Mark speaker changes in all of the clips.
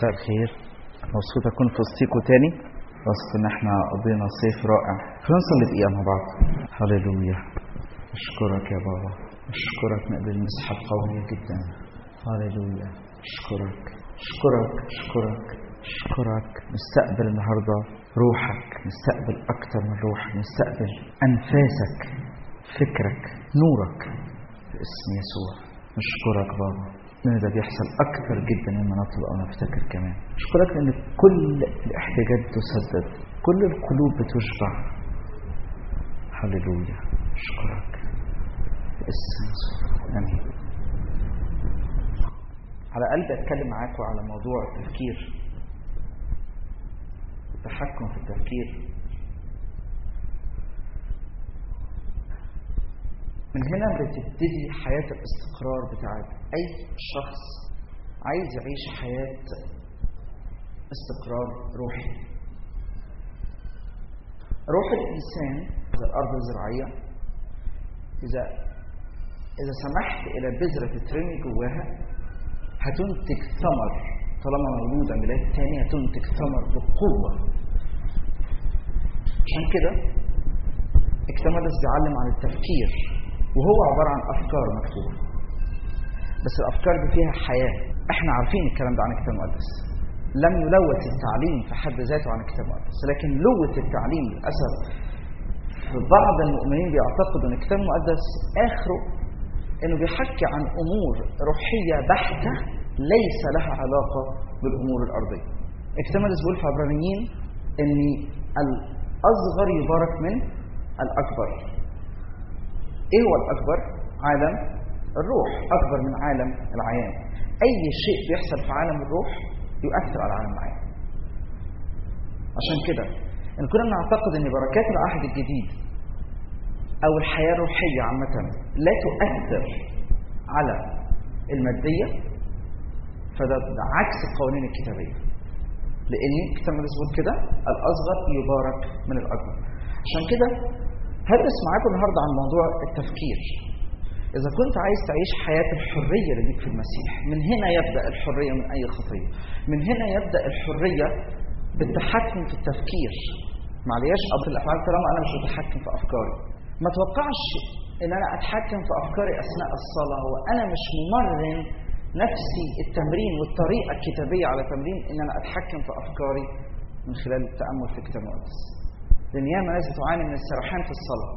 Speaker 1: مساء الخير مبسوط اكون في وسطيكوا تاني واثق ان احنا قضينا صيف رائع خلينا نصلي دقيقه مع بعض هللويا اشكرك يا بابا اشكرك نقدر نسحب قويه جدا هللويا اشكرك اشكرك اشكرك اشكرك نستقبل النهارده روحك نستقبل اكتر من روح نستقبل انفاسك فكرك نورك في اسم يسوع نشكرك بابا لان ده بيحصل اكتر جدا مما نطلب او نفتكر كمان اشكرك لان كل الاحتياجات تسدد كل القلوب بتشبع هللويا اشكرك باسم يسوع امين على قلبي اتكلم معاكم على موضوع التفكير التحكم في التفكير من هنا بتبتدي حياة الاستقرار بتاعت أي شخص عايز يعيش حياة استقرار روحي روح الإنسان زي الأرض الزراعية إذا إذا سمحت إلى بذرة تترمي جواها هتنتج ثمر طالما مولودة ميلاد تاني هتنتج ثمر بقوة عشان كده اكتملس بيعلم عن التفكير وهو عبارة عن أفكار مكتوبة بس الأفكار دي فيها حياة احنا عارفين الكلام ده عن الكتاب المقدس لم يلوث التعليم في حد ذاته عن الكتاب المقدس لكن لوث التعليم للأسف في بعض المؤمنين بيعتقدوا ان الكتاب المقدس آخره انه بيحكي عن امور روحية بحتة ليس لها علاقة بالامور الارضية الكتاب المقدس بيقول في عبرانيين ان الاصغر يبارك من الاكبر ايه هو الاكبر عالم الروح اكبر من عالم العيان اي شيء بيحصل في عالم الروح يؤثر على عالم العيان عشان كده ان كنا نعتقد ان بركات العهد الجديد او الحياه الروحيه عامه لا تؤثر على الماديه فده ده عكس القوانين الكتابيه لان الكتاب بيقول كده الاصغر يبارك من الاكبر عشان كده هدرس معاكم النهارده عن موضوع التفكير. إذا كنت عايز تعيش حياة الحرية اللي ليك في المسيح، من هنا يبدأ الحرية من أي خطية. من هنا يبدأ الحرية بالتحكم في التفكير. معلياش أب الأفعال طالما أنا مش بتحكم في أفكاري. ما توقعش إن أنا أتحكم في أفكاري أثناء الصلاة وأنا مش ممرن نفسي التمرين والطريقة الكتابية على تمرين إن أنا أتحكم في أفكاري من خلال التأمل في الكتاب المقدس. لأن ياما ناس بتعاني من السرحان في الصلاة.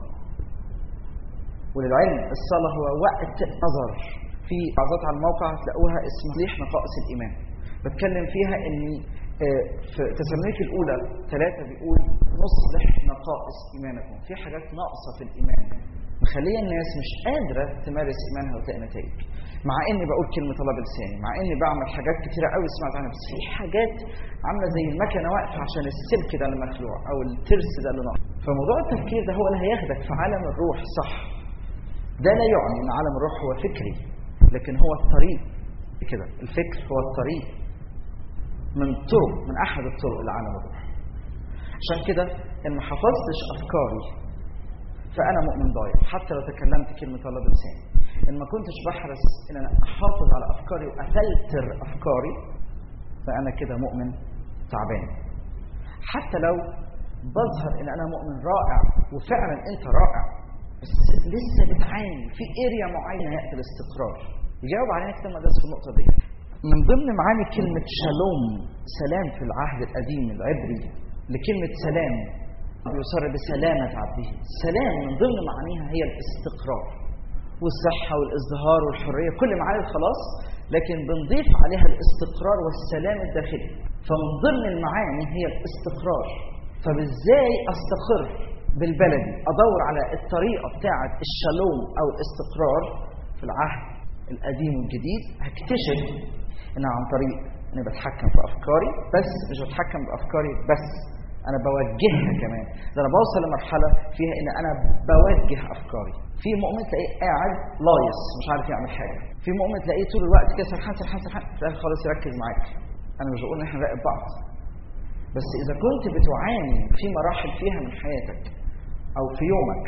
Speaker 1: وللعلم الصلاة هو وقت نظر في عظات على الموقع هتلاقوها اسمها تصليح نقائص الإيمان. بتكلم فيها إن في تسالونيك الأولى ثلاثة بيقول نصلح نقائص إيمانكم. في حاجات ناقصة في الإيمان مخلية الناس مش قادرة تمارس إيمانها وتلاقي نتائج. مع اني بقول كلمه طلب لساني مع اني بعمل حاجات كتيره قوي سمعت عنها بس في حاجات عامله زي المكنه واقفه عشان السلك ده اللي مخلوع او الترس ده اللي ناقص فموضوع التفكير ده هو اللي هياخدك في عالم الروح صح ده لا يعني ان عالم الروح هو فكري لكن هو الطريق كده الفكر هو الطريق من طرق من احد الطرق لعالم الروح عشان كده ان ما حفظتش افكاري فانا مؤمن ضايع حتى لو تكلمت كلمه طلب لساني ان ما كنتش بحرص ان انا احافظ على افكاري وافلتر افكاري فانا كده مؤمن تعبان حتى لو بظهر ان انا مؤمن رائع وفعلا انت رائع بس لسه بتعاني في اريا معينه ياتي الاستقرار يجاوب علينا كتاب مقدس في النقطه دي من ضمن معاني كلمه شالوم سلام في العهد القديم العبري لكلمه سلام يصر بسلامة عبده سلام من ضمن معانيها هي الاستقرار والصحة والازدهار والحرية كل معاني الخلاص لكن بنضيف عليها الاستقرار والسلام الداخلي فمن ضمن المعاني هي الاستقرار فبازاي استقر بالبلدي ادور على الطريقة بتاعة الشالوم او الاستقرار في العهد القديم والجديد هكتشف انها عن طريق اني بتحكم في افكاري بس مش بتحكم بافكاري بس انا بوجهها كمان ده انا بوصل لمرحله فيها ان انا بوجه افكاري في مؤمن تلاقيه قاعد لايص مش عارف يعمل حاجه في مؤمن تلاقيه طول الوقت كده سرحان سرحان سرحان في الاخر خالص يركز معاك انا مش بقول ان احنا نراقب بعض بس اذا كنت بتعاني في مراحل فيها من حياتك او في يومك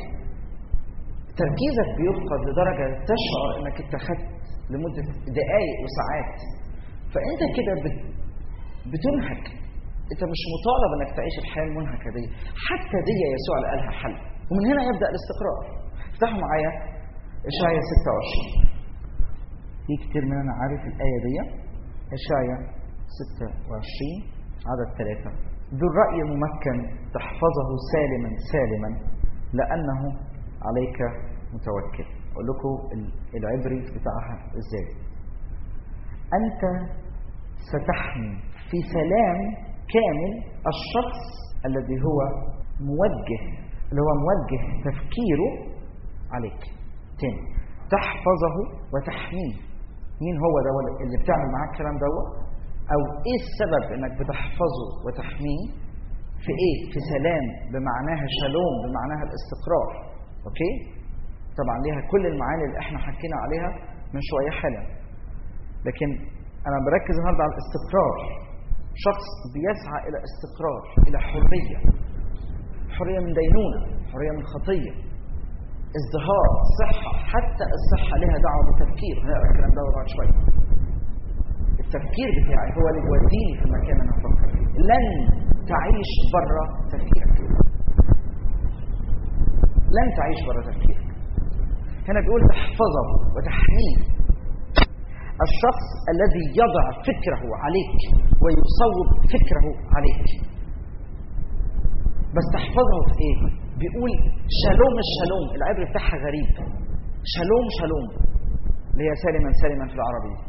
Speaker 1: تركيزك بيفقد لدرجه تشعر انك اتخذت لمده دقائق وساعات فانت كده بت بتنهك انت مش مطالب انك تعيش الحياه المنهكه دي حتى دي يسوع اللي قالها حل ومن هنا يبدا الاستقرار افتحوا معايا اشعيا 26 في كتير مننا عارف الايه دي اشعيا 26 عدد ثلاثة ذو الرأي ممكن تحفظه سالما سالما لأنه عليك متوكل أقول لكم العبري بتاعها إزاي أنت ستحمي في سلام كامل الشخص الذي هو موجه اللي هو موجه تفكيره عليك تاني تحفظه وتحميه مين هو ده اللي بتعمل معاك الكلام دوت او ايه السبب انك بتحفظه وتحميه في ايه في سلام بمعناها شالوم بمعناها الاستقرار اوكي طبعا ليها كل المعاني اللي احنا حكينا عليها من شويه حالا لكن انا بركز النهارده على الاستقرار شخص بيسعى الى استقرار الى حريه حريه من دينونه حريه من خطيه ازدهار صحه حتى الصحه لها دعوه بالتفكير هنقرا الكلام ده بعد شويه التفكير بتاعي هو اللي بيوديني في المكان اللي انا بفكر فيه لن تعيش بره تفكيرك لن تعيش بره تفكيرك هنا بيقول تحفظه وتحميه الشخص الذي يضع فكره عليك ويصوب فكره عليك بس تحفظه في ايه بيقول شالوم الشالوم العبر بتاعها غريب شالوم شالوم اللي هي سالما سالما في العربيه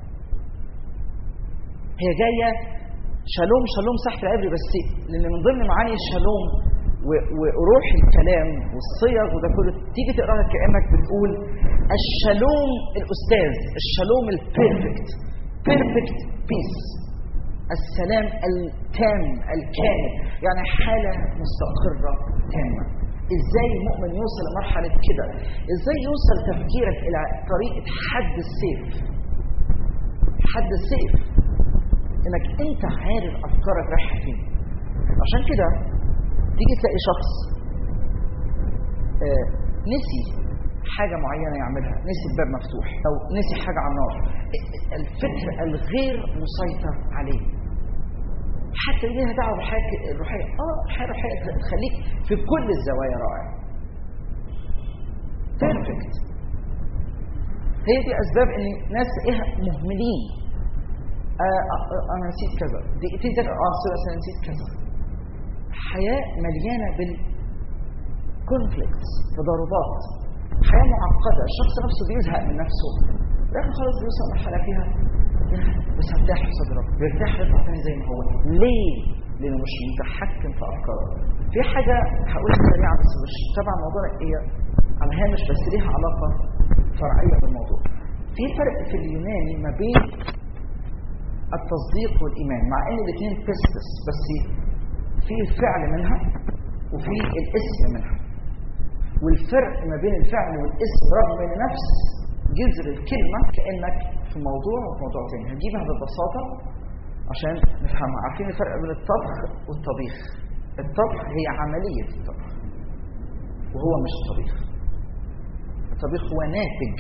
Speaker 1: هي جايه شالوم شالوم صح في العبري بس لان من ضمن معاني الشالوم وروح الكلام والصيغ وده كله تيجي تقراها كانك بتقول الشالوم الاستاذ الشالوم البيرفكت بيرفكت بيس السلام التام الكامل يعني حاله مستقره تامه ازاي المؤمن يوصل لمرحله كده ازاي يوصل تفكيرك الى طريقه حد السيف حد السيف انك انت عارف افكارك رايحه فين عشان كده تيجي تلاقي شخص آه نسي حاجه معينه يعملها نسي الباب مفتوح او نسي حاجه على النار الفكر الغير مسيطر عليه حتى ليها دعوه بالحياه الروحيه اه الحياه الروحيه تخليك في كل الزوايا رائع بيرفكت هي دي اسباب ان ناس ايه مهملين آه آه انا نسيت كذا دقيقتين ثلاثه اه اصل انا نسيت كذا حياه مليانه بالكونفليكتس تضاربات حياه معقده الشخص نفسه بيزهق من نفسه لكن خلاص بيوصل مرحله فيها بس هرتاح في صدرك بيرتاح يطلع تاني زي ما هو ليه؟ لانه مش متحكم في افكاره في حاجه هقولها سريعه بس مش تبع موضوع هي على الهامش بس ليها علاقه فرعيه بالموضوع في فرق في اليوناني ما بين التصديق والايمان مع ان الاثنين تستس بس في الفعل منها وفي الاسم منها والفرق ما بين الفعل والاسم رغم ان نفس جذر الكلمه كانك في موضوع وفي موضوع تاني هنجيبها ببساطه عشان نفهمها عارفين الفرق بين الطبخ والطبيخ الطبخ هي عمليه الطبخ وهو مش الطبيخ الطبيخ هو ناتج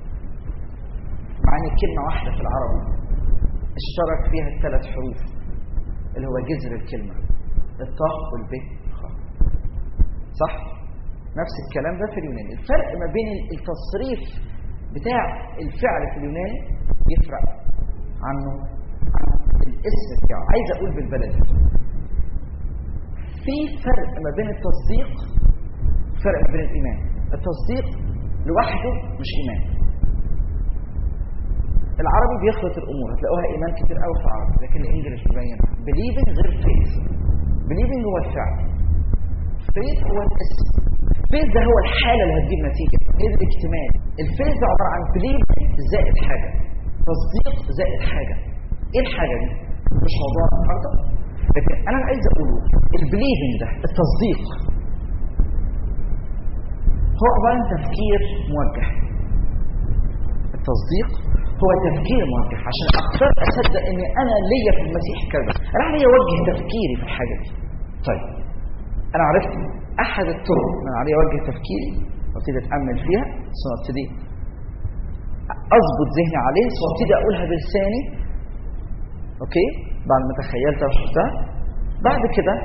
Speaker 1: معني كلمه واحده في العربي اشترك فيها الثلاث حروف اللي هو جذر الكلمة الطاء والب صح؟ نفس الكلام ده في اليوناني الفرق ما بين التصريف بتاع الفعل في اليوناني يفرق عنه عن الاسم بتاعه عايز اقول بالبلدي في فرق ما بين التصديق فرق ما بين الايمان التصديق لوحده مش ايمان العربي بيخلط الامور هتلاقوها ايمان كتير قوي في العربي لكن الانجليش بيبينها بليفنج غير فيث بليفنج هو الفعل فيث هو الاسم فيث ده هو الحاله اللي هتجيب نتيجه هي الاكتمال الفيث ده عباره عن بليفنج زائد حاجه تصديق زائد حاجه ايه الحاجه دي مش موضوع النهارده لكن انا عايز اقوله البليفنج ده التصديق هو عباره عن تفكير موجه التصديق هو تفكير موجه عشان اختار اصدق ان انا ليا في المسيح كذا انا عليا اوجه تفكيري في الحاجه دي طيب انا عرفت احد الطرق ان انا عليا اوجه تفكيري وابتدي اتامل فيها ثم ابتدي اظبط ذهني عليه ثم ابتدي اقولها بلساني اوكي بعد ما تخيلتها وشفتها بعد كده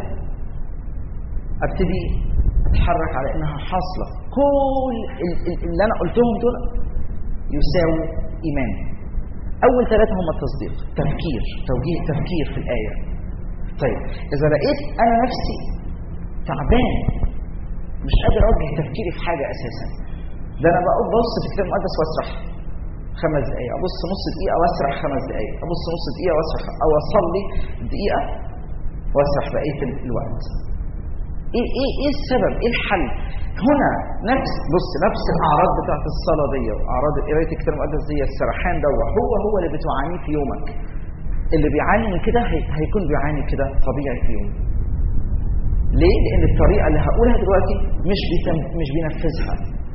Speaker 1: ابتدي اتحرك على انها حاصله كل ال- ال- اللي انا قلتهم دول يساووا ايمان اول ثلاثه هم التصديق تفكير توجيه تفكير في الايه طيب اذا لقيت انا نفسي تعبان مش قادر اوجه تفكيري في حاجه اساسا ده انا بقعد ببص في الكتاب المقدس واسرح خمس دقائق ابص نص دقيقه واسرح خمس دقائق ابص نص دقيقه واسرح او اصلي دقيقه واسرح بقيه الوقت ايه ايه ايه السبب ايه الحل هنا نفس بص نفس الاعراض بتاعت الصلاه دي واعراض قرايه الكتاب المقدس دي السرحان ده هو هو اللي بتعانيه في يومك اللي بيعاني من كده هي- هيكون بيعاني كده طبيعي في يومه ليه لان الطريقه اللي هقولها دلوقتي مش بيتم مش بينفذها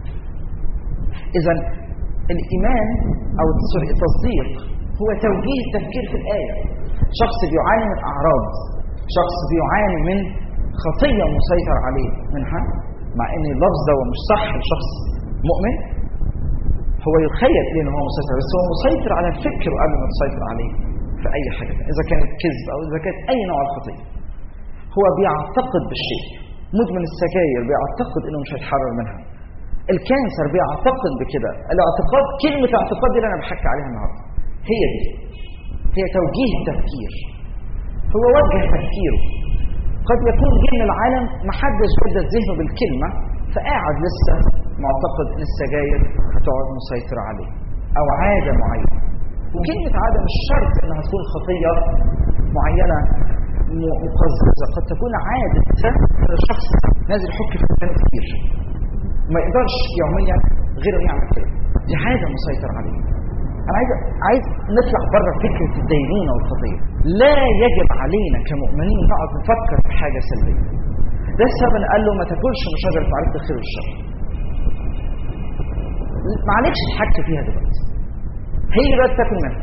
Speaker 1: اذا الايمان او سوري التصديق هو توجيه التفكير في الايه شخص بيعاني من اعراض شخص بيعاني من خطيه مسيطر عليه منها مع ان اللفظ ده مش صح لشخص مؤمن هو يخيل اليه ان هو مسيطر بس هو مسيطر على فكره قبل ما تسيطر عليه في اي حاجه تانية. اذا كانت كذب او اذا كانت اي نوع الخطيه هو بيعتقد بالشيء مدمن السجاير بيعتقد انه مش هيتحرر منها الكانسر بيعتقد بكده الاعتقاد كلمه اعتقاد دي اللي انا بحكي عليها النهارده هي دي هي توجيه التفكير هو وجه تفكيره قد يكون جه من العالم محدش جدد ذهنه بالكلمه فقاعد لسه معتقد ان السجاير هتقعد مسيطره عليه او عاده معينه وكلمه عاده مش شرط انها تكون خطيه معينه م- مقززه قد تكون عاده شخص نازل يحك في المكان كتير ما يقدرش يوميا غير انه يعمل كده دي عاده مسيطر عليه انا عايز عايز نطلع بره فكره الدينونه والخطيه لا يجب علينا كمؤمنين نقعد نفكر في حاجه سلبيه ده السبب اللي قال له ما تاكلش من شجره معرفه الخير والشر معلش تحكي فيها دلوقتي هيجي الوقت تاكل منها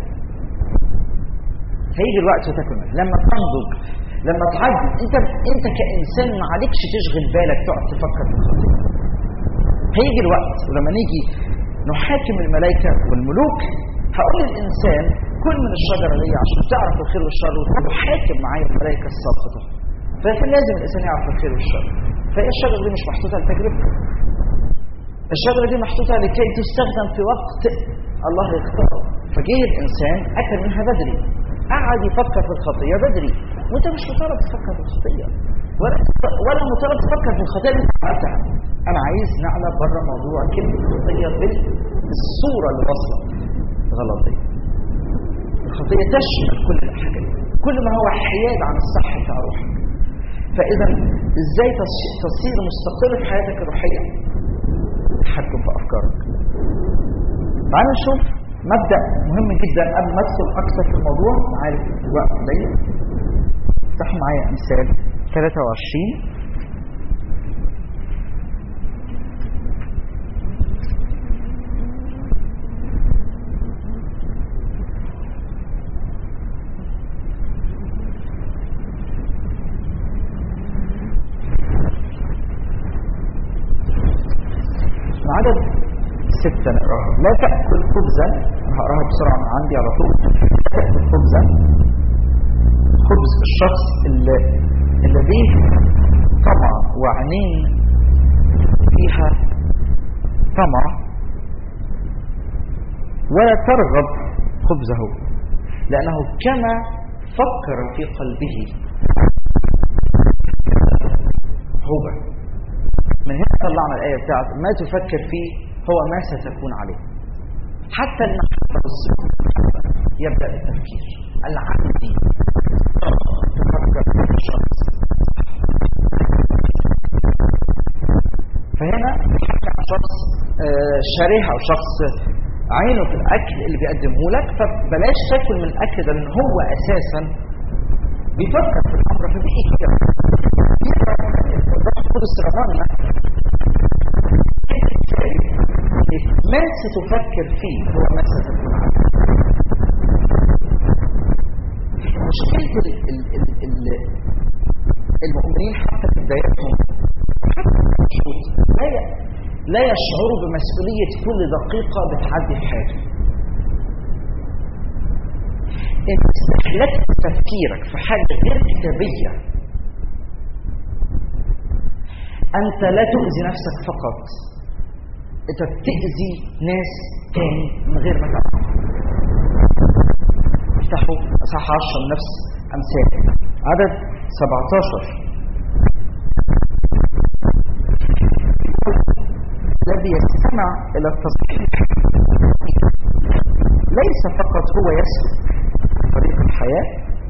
Speaker 1: هيجي الوقت وتاكل منها لما تنضج لما تعدي انت انت كانسان ما عليكش تشغل بالك تقعد تفكر في الخطيه هيجي الوقت ولما نيجي نحاكم الملائكة والملوك هقول للإنسان كل من الشجرة دي عشان تعرف الخير والشر وتحاكم معايا الملائكة الساقطة فكان لازم الإنسان يعرف الخير والشر فهي الشجرة دي مش محطوطة لتجربة الشجرة دي محطوطة لكي تستخدم في وقت الله يختاره فجه الإنسان أكل منها بدري قعد يفكر في الخطية بدري وأنت مش مطالب تفكر في الخطية ولا ولا مطالب تفكر في الخطية اللي أنت عملتها أنا عايز نعلى بره موضوع كلمة الخطية بالصورة اللي واصلة غلط دي الخطية تشمل كل الحاجات دي كل ما هو حياد عن الصح بتاع روحك فإذا إزاي تص- تصير مستقر في حياتك الروحية تحكم في أفكارك تعالوا نشوف مبدأ مهم جدا قبل ما أدخل أكثر في الموضوع عارف الوقت ضيق افتحوا معايا أمثال 23 عدد ستة نقراها لا تأكل خبزا أنا هقراها بسرعة من عندي على طول لا تأكل خبزا خبز الشخص اللي اللي بيه طمع وعينين فيها طمع ولا ترغب خبزه لأنه كما فكر في قلبه هو من هنا طلعنا الآية بتاعت ما تفكر فيه هو ما ستكون عليه حتى المحبة والسلوك يبدأ التفكير العمدي تفكر في الشخص فهنا بيحكي عن شخص آه، شريحة أو شخص عينه في الأكل اللي بيقدمه لك فبلاش تاكل من الأكل ده لأن هو أساسا بيفكر في الأمر فبيجي كده القدس رمانا ما ستفكر فيه هو ما ستكون عليه مشكلة ال- ال- ال- ال- المؤمنين حتى في بداياتهم حتى في المشروط لا ي- لا يشعروا بمسؤولية كل دقيقة بتعدي في حياتهم إن استهلكت تفكيرك في حاجة غير كتابية أنت لا تؤذي نفسك فقط أنت بتأذي ناس تاني من غير ما تعرف افتحوا أصحاح 10 من نفس أمثال عدد 17 الذي يستمع إلى التصحيح ليس فقط هو يسلك طريق الحياة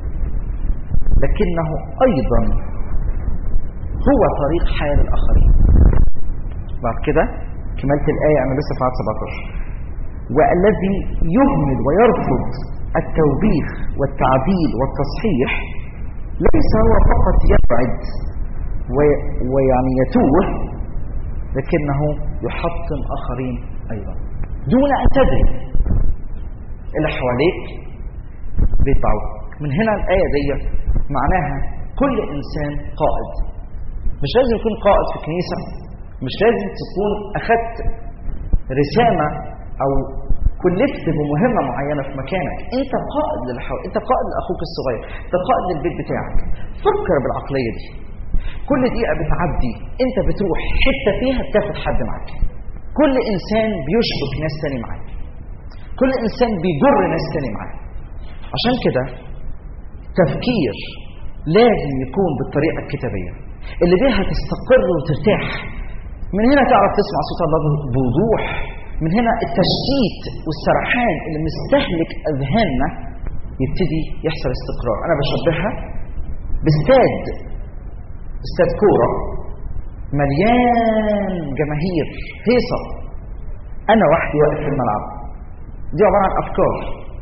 Speaker 1: لكنه أيضا هو طريق حياة للآخرين بعد كده كملت الآية أنا لسه في عدد 17 والذي يهمل ويرفض التوبيخ والتعديل والتصحيح ليس هو فقط يبعد ويعني يتوه لكنه يحطم آخرين أيضا دون أن تدري اللي حواليك بيطعوك من هنا الآية دي معناها كل إنسان قائد مش لازم يكون قائد في كنيسة مش لازم تكون أخذت رسالة أو كلفت بمهمة معينة في مكانك أنت قائد للي حواليك أنت قائد لأخوك الصغير أنت قائد للبيت بتاعك فكر بالعقلية دي كل دقيقة بتعدي انت بتروح حتة فيها بتاخد حد معاك كل انسان بيشبك ناس تاني معاه كل انسان بيجر ناس تاني معاه عشان كده تفكير لازم يكون بالطريقة الكتابية اللي بيها تستقر وترتاح من هنا تعرف تسمع صوت الله بوضوح من هنا التشتيت والسرحان اللي مستهلك اذهاننا يبتدي يحصل استقرار انا بشبهها باستاد استاد كوره مليان جماهير هيصه انا وحدي واقف في الملعب دي عباره عن افكار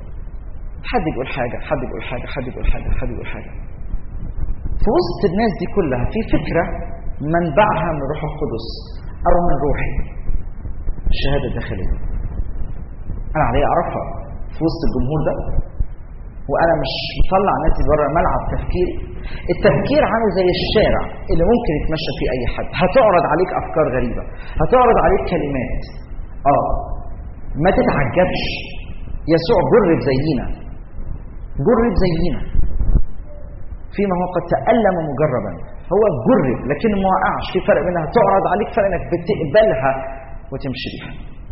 Speaker 1: حد يقول حاجه حد يقول حاجه حد يقول حاجه حد يقول حاجه في وسط الناس دي كلها في فكره منبعها من روح القدس او من روحي الشهاده الداخليه انا علي اعرفها في وسط الجمهور ده وانا مش مطلع نفسي بره ملعب تفكيري التفكير عامل زي الشارع اللي ممكن يتمشى فيه اي حد هتعرض عليك افكار غريبه هتعرض عليك كلمات اه ما تتعجبش يسوع جرب زينا جرب زينا فيما هو قد تألم مجربا هو جرب لكن ما وقعش في فرق بينها تعرض عليك فرق انك بتقبلها وتمشي بيها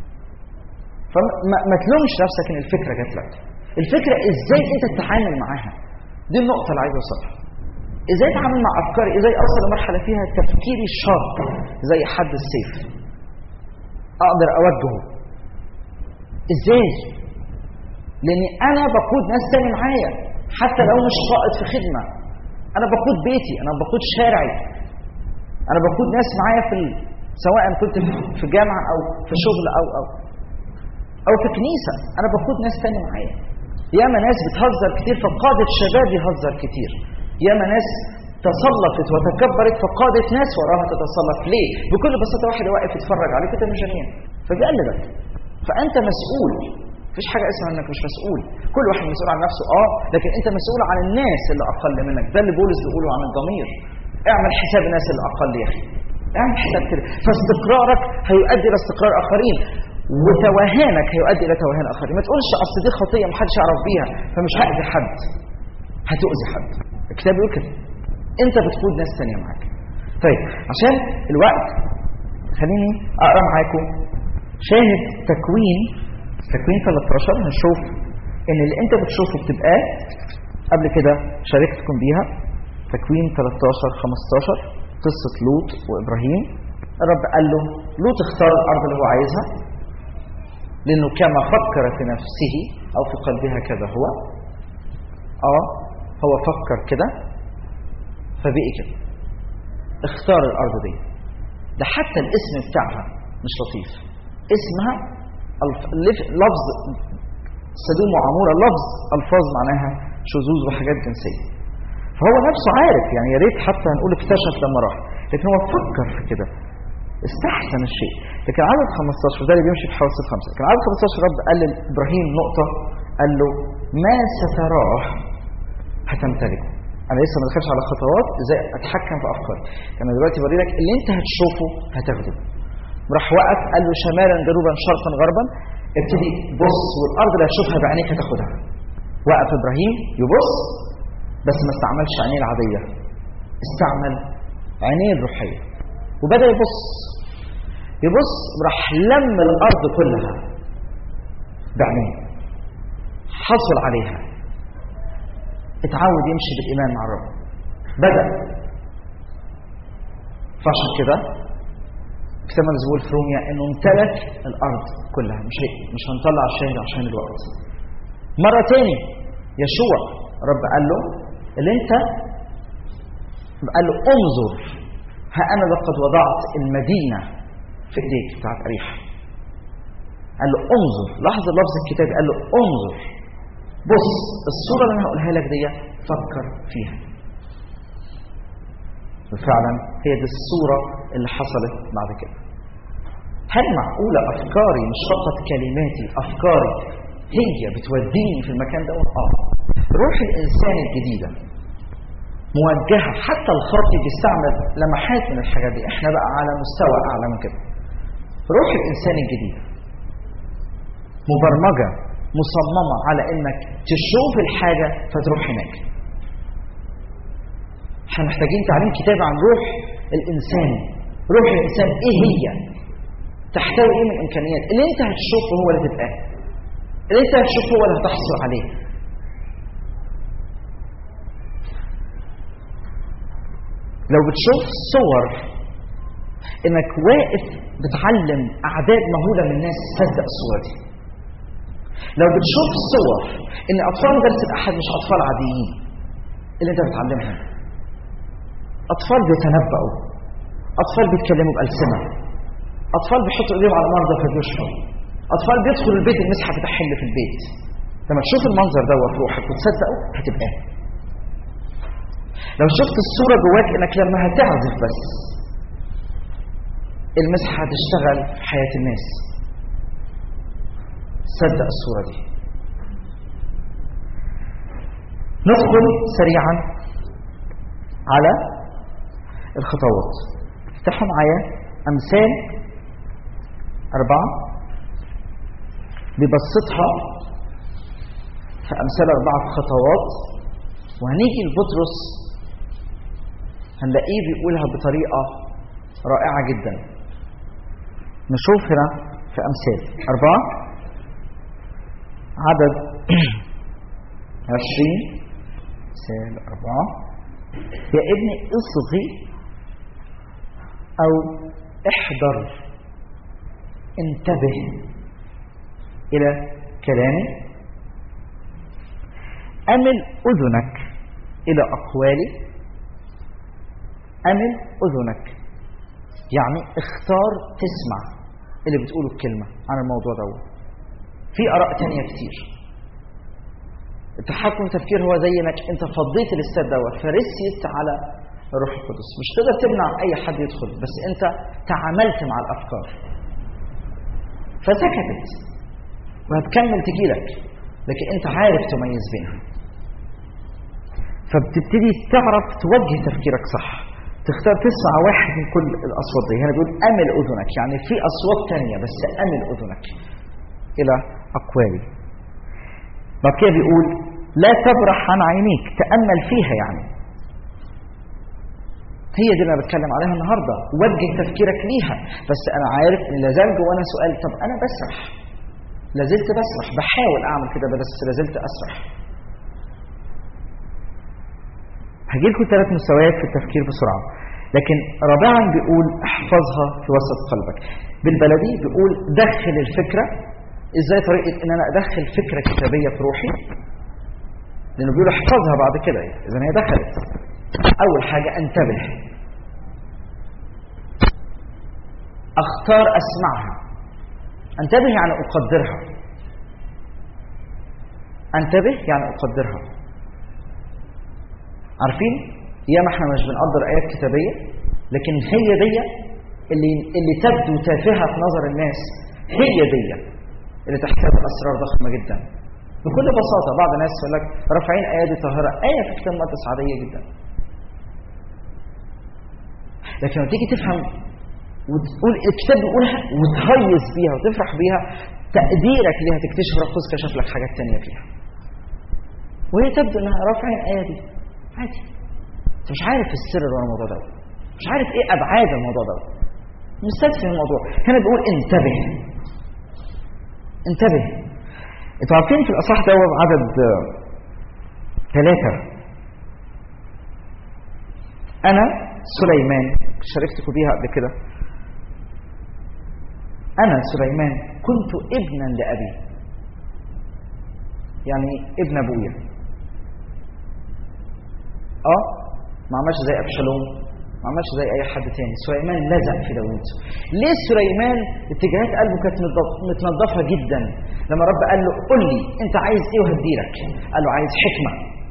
Speaker 1: فما ما تلومش نفسك ان الفكره جات لك الفكرة ازاي انت تتعامل معاها دي النقطة اللي عايز اوصلها ازاي اتعامل مع افكاري ازاي اوصل لمرحلة فيها تفكيري شارب زي حد السيف اقدر اوجهه ازاي لاني انا بقود ناس تاني معايا حتى لو مش قائد في خدمة انا بقود بيتي انا بقود شارعي انا بقود ناس معايا في ال... سواء كنت في جامعة او في شغل او او او في كنيسة انا بقود ناس تاني معايا ياما ناس بتهزر كتير فقادة شباب يهزر كتير ياما ناس تسلطت وتكبرت فقادة ناس وراها تتسلط ليه؟ بكل بساطة واحد واقف يتفرج عليك انت مش جنين فبيقلبك فانت مسؤول مفيش حاجة اسمها انك مش مسؤول كل واحد مسؤول عن نفسه اه لكن انت مسؤول عن الناس اللي اقل منك ده اللي بولس بيقوله عن الضمير اعمل حساب الناس اللي اقل يا اخي اعمل حساب كده فاستقرارك هيؤدي الى استقرار اخرين وتوهانك هيؤدي الى توهان اخرين ما تقولش اصل دي خطيه ما حدش يعرف بيها فمش هاذي حد هتؤذي حد الكتاب بيقول كده انت بتقود ناس ثانيه معاك طيب عشان الوقت خليني اقرا معاكم شاهد تكوين تكوين 13 هنشوف ان اللي انت بتشوفه بتبقى قبل كده شاركتكم بيها تكوين 13 15 قصه لوط وابراهيم الرب قال له لوط اختار الارض اللي هو عايزها لانه كما فكر في نفسه او في قلبها كذا هو اه هو فكر كده فبقي كده اختار الارض دي ده حتى الاسم بتاعها مش لطيف اسمها لفظ سدوم وعموره لفظ الفاظ معناها شذوذ وحاجات جنسيه فهو نفسه عارف يعني يا ريت حتى هنقول اكتشف لما راح لكن هو فكر في كده استحسن الشيء لكن عدد 15 ده اللي بيمشي في حواسه الخمسه لكن عدد 15 رب قال لابراهيم نقطه قال له ما ستراه هتمتلكه انا لسه ما دخلتش على خطوات ازاي اتحكم في افكاري انا دلوقتي بوري لك اللي انت هتشوفه هتاخده راح وقف قال له شمالا جنوبا شرقا غربا ابتدي بص والارض اللي هتشوفها بعينيك هتاخدها وقف ابراهيم يبص بس ما استعملش عينيه العاديه استعمل عينيه الروحيه وبدا يبص يبص راح لم الارض كلها بعينيه حصل عليها اتعود يمشي بالايمان مع الرب بدا فعشان كده كتاب بيقول في روميا انه امتلك الارض كلها مش هي مش هنطلع الشاهد عشان الوقت مره تاني يشوع رب قال له اللي انت قال له انظر ها انا لقد وضعت المدينه في ايديك بتاعت اريحه قال له انظر لاحظ اللفظ الكتابي قال له انظر بص الصوره اللي انا هقولها لك دي فكر فيها وفعلا هي دي الصورة اللي حصلت بعد كده هل معقولة أفكاري مش فقط كلماتي أفكاري هي بتوديني في المكان ده آه روح الإنسان الجديدة موجهة حتى الخاطي بيستعمل لمحات من الحاجات دي احنا بقى على مستوى أعلى من كده روح الإنسان الجديدة مبرمجة مصممة على إنك تشوف الحاجة فتروح هناك احنا محتاجين تعليم كتاب عن روح الانسان روح الانسان ايه هي تحتوي ايه من امكانيات اللي انت هتشوفه هو اللي تبقاه اللي انت هتشوفه هو اللي هتحصل عليه لو بتشوف صور انك واقف بتعلم اعداد مهوله من الناس صدق الصور دي لو بتشوف صور ان اطفال مدرسه الاحد مش اطفال عاديين اللي انت بتعلمهم أطفال بيتنبأوا أطفال بيتكلموا بألسنة أطفال بيحطوا إيديهم على مرضى فبيشفوا أطفال بيدخلوا البيت المسحة بتحل في البيت لما تشوف المنظر ده في روحك وتصدقه هتبقى لو شفت الصورة جواك إنك لما هتعزف بس المسحة هتشتغل في حياة الناس صدق الصورة دي ندخل سريعا على الخطوات افتحوا معايا امثال اربعه ببسطها في امثال اربعه خطوات وهنيجي لبطرس هنلاقيه بيقولها بطريقه رائعه جدا نشوف هنا في امثال اربعه عدد عشرين مثال اربعه يا ابني اصغي او احضر انتبه الى كلامي امل اذنك الى اقوالي امل اذنك يعني اختار تسمع اللي بتقوله الكلمه عن الموضوع ده في اراء تانية كتير التحكم التفكير هو زي انك انت فضيت الاستاد دوت فرسيت على الروح القدس مش تقدر تمنع اي حد يدخل بس انت تعاملت مع الافكار فسكتت وهتكمل تجيلك لكن انت عارف تميز بينها فبتبتدي تعرف توجه تفكيرك صح تختار تسمع واحد من كل الاصوات دي هنا بيقول امل اذنك يعني في اصوات تانية بس امل اذنك الى اقوالي بعد كده بيقول لا تبرح عن عينيك تامل فيها يعني هي دي اللي انا بتكلم عليها النهارده وجه تفكيرك ليها بس انا عارف ان لازال جوانا سؤال طب انا بسرح لازلت بسرح بحاول اعمل كده بس لازلت اسرح هجي لكم ثلاث مستويات في التفكير بسرعه لكن رابعا بيقول احفظها في وسط قلبك بالبلدي بيقول دخل الفكره ازاي طريقه ان انا ادخل فكره كتابيه في روحي لانه بيقول احفظها بعد كده اذا هي دخلت اول حاجه انتبه اختار اسمعها انتبه يعني اقدرها انتبه يعني اقدرها عارفين ياما احنا مش بنقدر ايات كتابيه لكن هي دي اللي اللي تبدو تافهه في نظر الناس هي دي اللي تحتوي اسرار ضخمه جدا بكل بساطه بعض الناس يقول لك رافعين ايادي طاهره ايه في كتاب مقدس عاديه جدا لكن لما تيجي تفهم وتقول الكتاب بيقولها وتهيص بيها وتفرح بيها تقديرك ليها تكتشف رب كشف لك حاجات تانية فيها وهي تبدو انها رافعين الايه دي عادي انت مش عارف السر ورا الموضوع ده مش عارف ايه ابعاد الموضوع ده مستكفي الموضوع هنا بيقول انتبه انتبه انتوا عارفين في الاصح ده عدد ثلاثة انا سليمان شاركتكم بيها قبل كده انا سليمان كنت ابنا لابي يعني ابن ابويا اه ما عملش زي ابشالوم ما عملش زي اي حد تاني سليمان لزق في داوود ليه سليمان اتجاهات قلبه كانت متنظفه جدا لما رب قال له قل لي انت عايز ايه وهديلك قال له عايز حكمه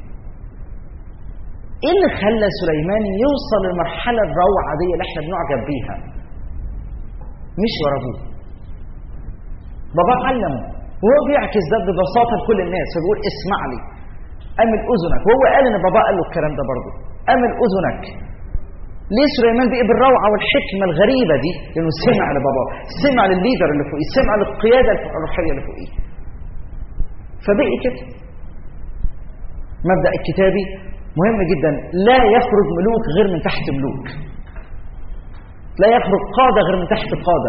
Speaker 1: ايه اللي خلى سليمان يوصل للمرحله الروعه دي اللي احنا بنعجب بيها مش ورا ابوه بابا علمه وهو بيعكس ده ببساطه لكل الناس فبيقول اسمع لي امل اذنك وهو قال ان بابا قال له الكلام ده برضه امل اذنك ليه سليمان بقي بالروعه والحكمه الغريبه دي لانه سمع لباباه سمع للليدر اللي فوقيه سمع للقياده الروحيه اللي فوقيه فبقي كده مبدا الكتابي مهم جدا لا يخرج ملوك غير من تحت ملوك لا يخرج قاده غير من تحت قاده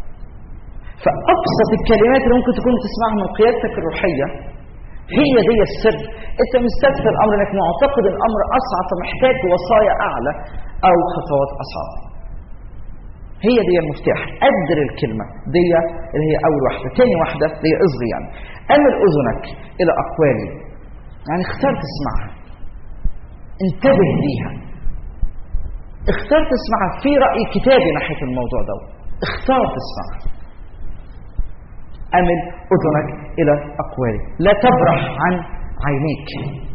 Speaker 1: فابسط الكلمات اللي ممكن تكون تسمعها من قيادتك الروحيه هي دي السر انت مستكفي الامر انك معتقد الامر اصعب فمحتاج وصايا اعلى او خطوات اصعب هي دي المفتاح قدر الكلمة دي اللي هي أول واحدة تاني واحدة هي اصغي يعني أمل أذنك إلى أقوالي يعني اختار تسمعها انتبه ليها اختار تسمعها في رأي كتابي ناحية الموضوع ده اختار تسمعها أمل أذنك إلى أقوالي لا تبرح عن عينيك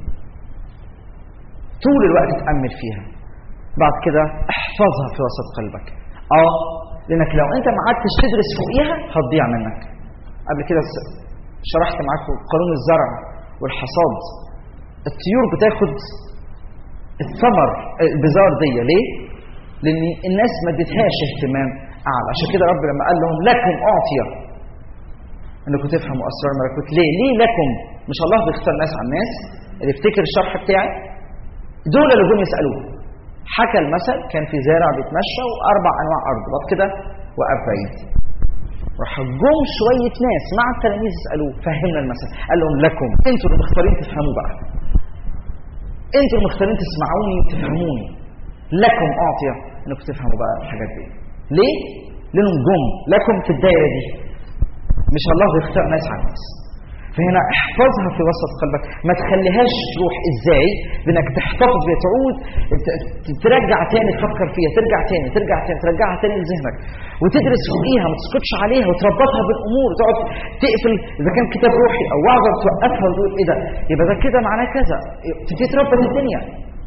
Speaker 1: طول الوقت تأمل فيها بعد كده احفظها في وسط قلبك اه لانك لو انت ما قعدتش تدرس فوقيها هتضيع منك قبل كده شرحت معاكم قانون الزرع والحصاد الطيور بتاخد الثمر البذار دي ليه؟ لان الناس ما ادتهاش اهتمام اعلى عشان كده رب لما قال لهم لكم اعطي انكم تفهموا اسرار الملكوت ليه؟ ليه لكم؟ مش الله بيختار ناس على الناس اللي يفتكر الشرح بتاعي دول اللي جم يسالوه حكى المثل كان في زارع بيتمشى واربع انواع ارض بعد كده وقف بعيد راح جم شويه ناس مع التلاميذ يسالوه فهمنا المثل قال لهم لكم انتوا اللي مختارين تفهموا بقى انتوا اللي مختارين تسمعوني وتفهموني لكم اعطي انكم تفهموا بقى الحاجات دي ليه؟ لانهم جم لكم في الدايره دي مش الله بيختار ناس على الناس فهنا احفظها في وسط قلبك ما تخليهاش تروح ازاي بانك تحتفظ بيها تعود ترجع تاني تفكر فيها ترجع تاني ترجع تاني ترجعها تاني لذهنك وتدرس فوقيها ما تسكتش عليها وتربطها بالامور تقعد تقفل اذا كان كتاب روحي او وعظه توقفها وتقول ايه ده يبقى ده كده معناه كذا تبتدي تربط الدنيا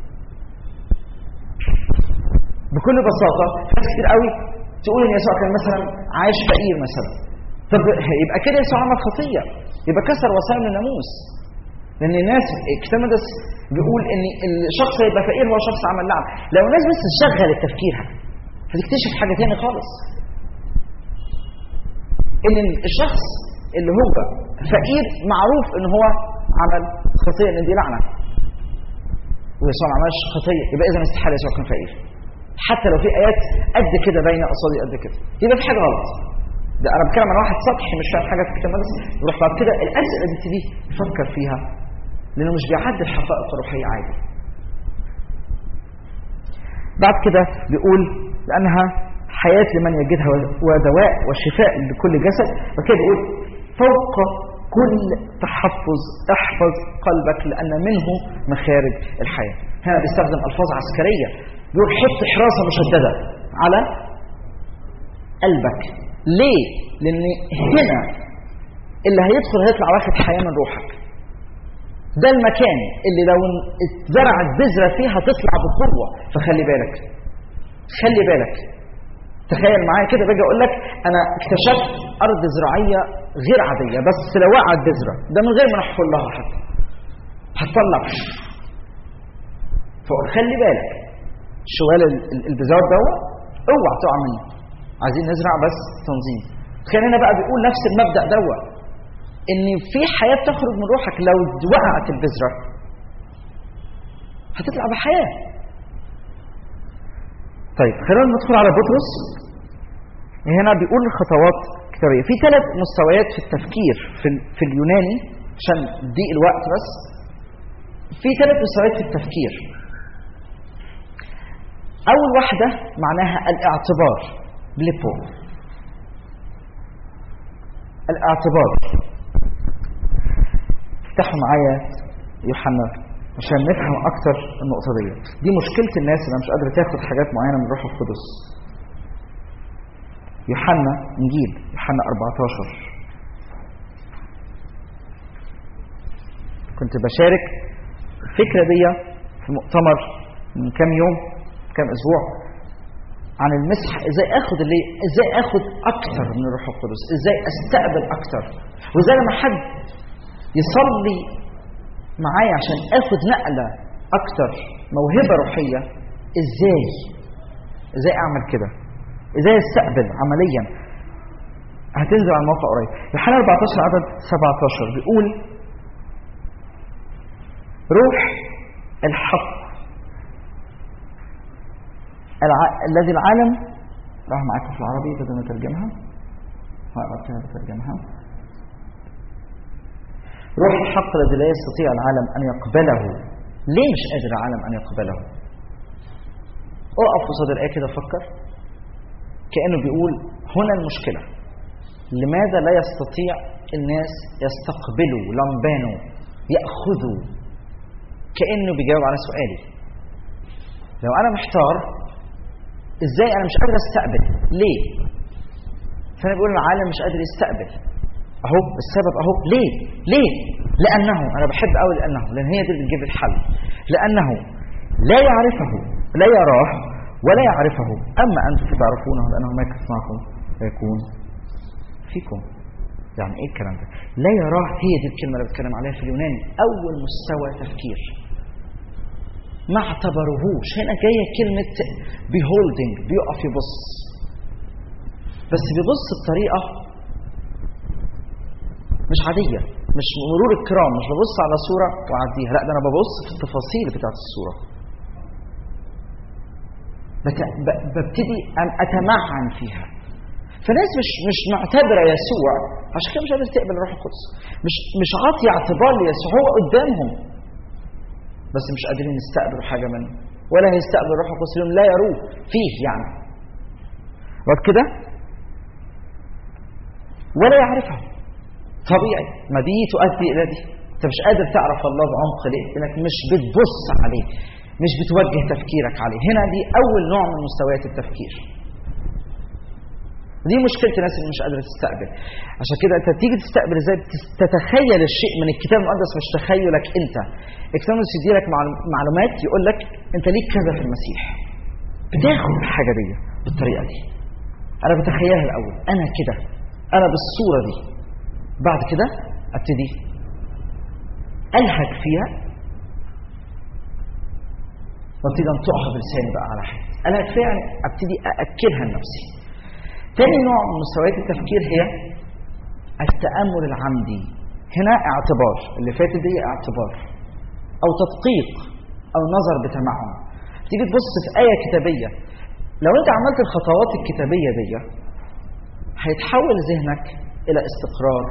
Speaker 1: بكل بساطه ناس كتير قوي تقول ان يسوع كان مثلا عايش فقير مثلا طب يبقى كده يسوع عمل خطيه يبقى كسر وسائل الناموس لان الناس الكتاب المقدس بيقول ان الشخص هيبقى فقير هو شخص عمل نعم لو الناس بس تشغل تفكيرها هتكتشف حاجه تاني خالص ان الشخص اللي هو فقير معروف ان هو عمل خطيه ان دي لعنه ويسوع ما عملش خطيه يبقى اذا استحاله يسوع كان فقير حتى لو في ايات قد كده باينه قصادي قد كده يبقى في حاجه غلط ده انا بتكلم عن واحد سطحي مش فاهم حاجه في الكتاب المقدس يروح بعد كده الاسئله دي تبتدي يفكر فيها لانه مش بيعدي الحقائق الروحيه عادي بعد كده بيقول لانها حياه لمن يجدها ودواء وشفاء لكل جسد وكده بيقول فوق كل تحفظ احفظ قلبك لان منه مخارج الحياه هنا بيستخدم الفاظ عسكريه بيقول حط حراسه مشدده على قلبك ليه؟ لأن هنا اللي هيدخل هيطلع واخد حياة من روحك. ده المكان اللي لو اتزرعت بذرة فيه هتطلع بقوة فخلي بالك. خلي بالك. تخيل معايا كده باجي اقول لك انا اكتشفت ارض زراعيه غير عاديه بس لو وقعت بذره ده من غير ما نحفر لها حتى هتطلع فقول خلي بالك شوال البذار دوت اوعى تقع منه عايزين نزرع بس تنظيم تخيل هنا بقى بيقول نفس المبدا دوت ان في حياه تخرج من روحك لو وقعت البذره هتطلع بحياه طيب خلينا ندخل على بطرس هنا بيقول خطوات كتابيه في ثلاث مستويات في التفكير في, في اليوناني عشان ضيق الوقت بس في ثلاث مستويات في التفكير اول واحده معناها الاعتبار بليبو الاعتبار افتحوا معايا يوحنا عشان نفهم اكتر النقطه دي دي مشكله الناس اللي مش قادره تاخد حاجات معينه من الروح القدس يوحنا انجيل يوحنا 14 كنت بشارك الفكره دي في مؤتمر من كام يوم كام اسبوع عن المسح ازاي اخد اللي ازاي اخد اكتر من الروح القدس ازاي استقبل اكتر وازاي لما حد يصلي معايا عشان اخد نقله اكتر موهبه روحيه ازاي ازاي اعمل كده ازاي استقبل عمليا هتنزل على الموقع قريب يوحنا 14 عدد 17 بيقول روح الحق الع... الذي العالم راح معاكم في العربي بدل ما ترجمها هقرا كده بترجمها روح الحق الذي لا يستطيع العالم ان يقبله ليه مش قادر العالم ان يقبله اقف قصاد الايه كده فكر كانه بيقول هنا المشكله لماذا لا يستطيع الناس يستقبلوا لمبانه ياخذوا كانه بيجاوب على سؤالي لو انا محتار ازاي انا مش قادر استقبل ليه فانا بقول العالم مش قادر يستقبل اهو السبب اهو ليه ليه لانه انا بحب قوي لانه لان هي دي اللي بتجيب الحل لانه لا يعرفه لا يراه ولا يعرفه اما انتم فتعرفونه لانه ما يكون معكم ويكون فيكم يعني ايه الكلام ده لا يراه هي دي الكلمه اللي بتكلم عليها في اليوناني اول مستوى تفكير ما اعتبروهوش هنا جايه كلمه beholding بيقف يبص بس بيبص بطريقه مش عاديه مش مرور الكرام مش ببص على صوره واعديها لا ده انا ببص في التفاصيل بتاعت الصوره ببتدي ان اتمعن فيها فناس مش مش معتبره يسوع عشان كده مش قادر تقبل الروح القدس مش مش عاطي اعتبار ليسوع هو قدامهم بس مش قادرين يستقبلوا حاجه منه ولا هيستقبل الروح القدس لهم لا يروه فيه يعني وقت كده ولا يعرفها طبيعي ما دي تؤدي الى دي انت مش قادر تعرف الله بعمق ليه لانك مش بتبص عليه مش بتوجه تفكيرك عليه هنا دي اول نوع من مستويات التفكير دي مشكله الناس اللي مش قادره تستقبل عشان كده انت تيجي تستقبل ازاي تتخيل الشيء من الكتاب المقدس مش تخيلك انت الكتاب المقدس يديلك معلومات يقول لك انت ليك كذا في المسيح بتاخد الحاجه دي بالطريقه دي انا بتخيلها الاول انا كده انا بالصوره دي بعد كده ابتدي الهج فيها وابتدي انطقها بلساني بقى على حاجه الهج فيها يعني ابتدي ااكلها لنفسي تاني نوع من مستويات التفكير هي التأمل العمدي هنا اعتبار اللي فاتت دي اعتبار أو تدقيق أو نظر بتمعن تيجي تبص في آية كتابية لو أنت عملت الخطوات الكتابية دي هيتحول ذهنك إلى استقرار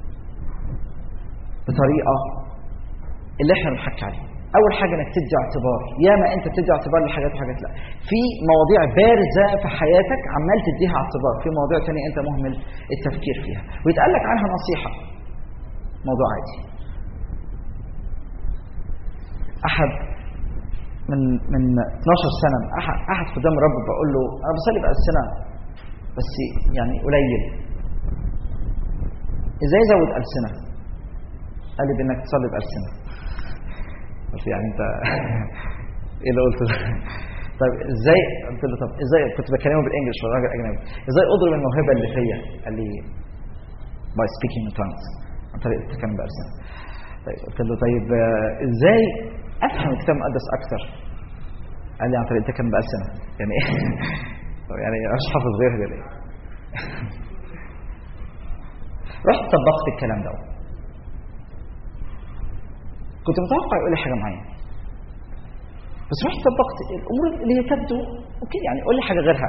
Speaker 1: بطريقة اللي احنا بنحكي عليها اول حاجه انك تدي اعتبار ياما انت بتدي اعتبار لحاجات وحاجات لا في مواضيع بارزه في حياتك عمال تديها اعتبار في مواضيع ثانيه انت مهمل التفكير فيها ويتقال لك عنها نصيحه موضوع عادي احد من من 12 سنه احد احد قدام الرب بقول له انا بصلي بقى السنه بس يعني قليل ازاي ازود السنه قال لي بانك تصلي بالسنه بس يعني انت ايه اللي قلته ده؟ طيب ازاي قلت له طب ازاي كنت بكلمه بالانجلش هو راجل اجنبي ازاي اضرب الموهبه اللي فيا؟ قال لي باي سبيكينج in tongues عن طريق التكلم بألسنة طيب قلت له طيب ازاي افهم الكتاب المقدس اكثر؟ قال لي عن طريق التكلم بألسنة يعني ايه؟ طب يعني مش حافظ غيرها ليه؟ رحت طبقت الكلام ده كنت متوقع يقول لي حاجه معينه بس رحت طبقت الامور اللي هي تبدو اوكي يعني قول لي حاجه غيرها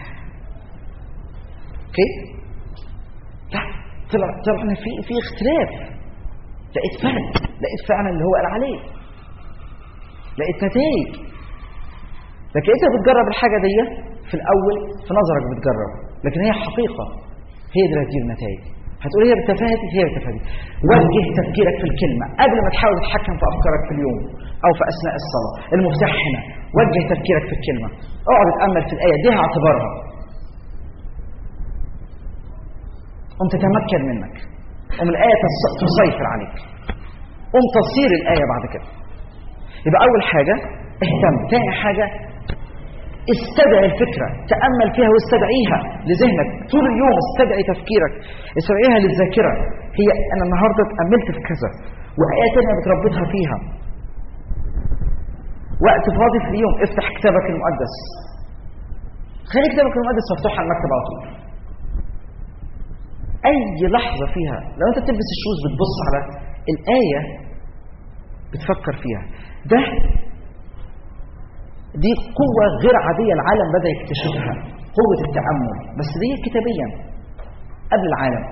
Speaker 1: اوكي لا طلع طلع في في اختلاف لقيت فعل لقيت فعلا اللي هو قال عليه لقيت نتائج لكن انت بتجرب الحاجه دي في الاول في نظرك بتجرب لكن هي حقيقه هي دي اللي هتجيب نتائج هتقول هي بالتفاهه دي هي بالتفاهه دي وجه تفكيرك في الكلمه قبل ما تحاول تتحكم في افكارك في اليوم او في اثناء الصلاه المفتاح هنا وجه تفكيرك في الكلمه اقعد اتامل في الايه دي اعتبارها قم تتمكن منك قم الايه تص- تسيطر عليك قم تصير الايه بعد كده يبقى اول حاجه اهتم تاني حاجه استدعي الفكرة تأمل فيها واستدعيها لذهنك طول اليوم استدعي تفكيرك استدعيها للذاكرة هي أنا النهاردة تأملت في كذا وآية تانية بتربطها فيها وقت فاضي في اليوم افتح كتابك المقدس خلي كتابك المقدس مفتوح على المكتب على طول أي لحظة فيها لو أنت بتلبس الشوز بتبص على الآية بتفكر فيها ده دي قوة غير عادية العالم بدأ يكتشفها قوة التأمل بس دي كتابيا قبل العالم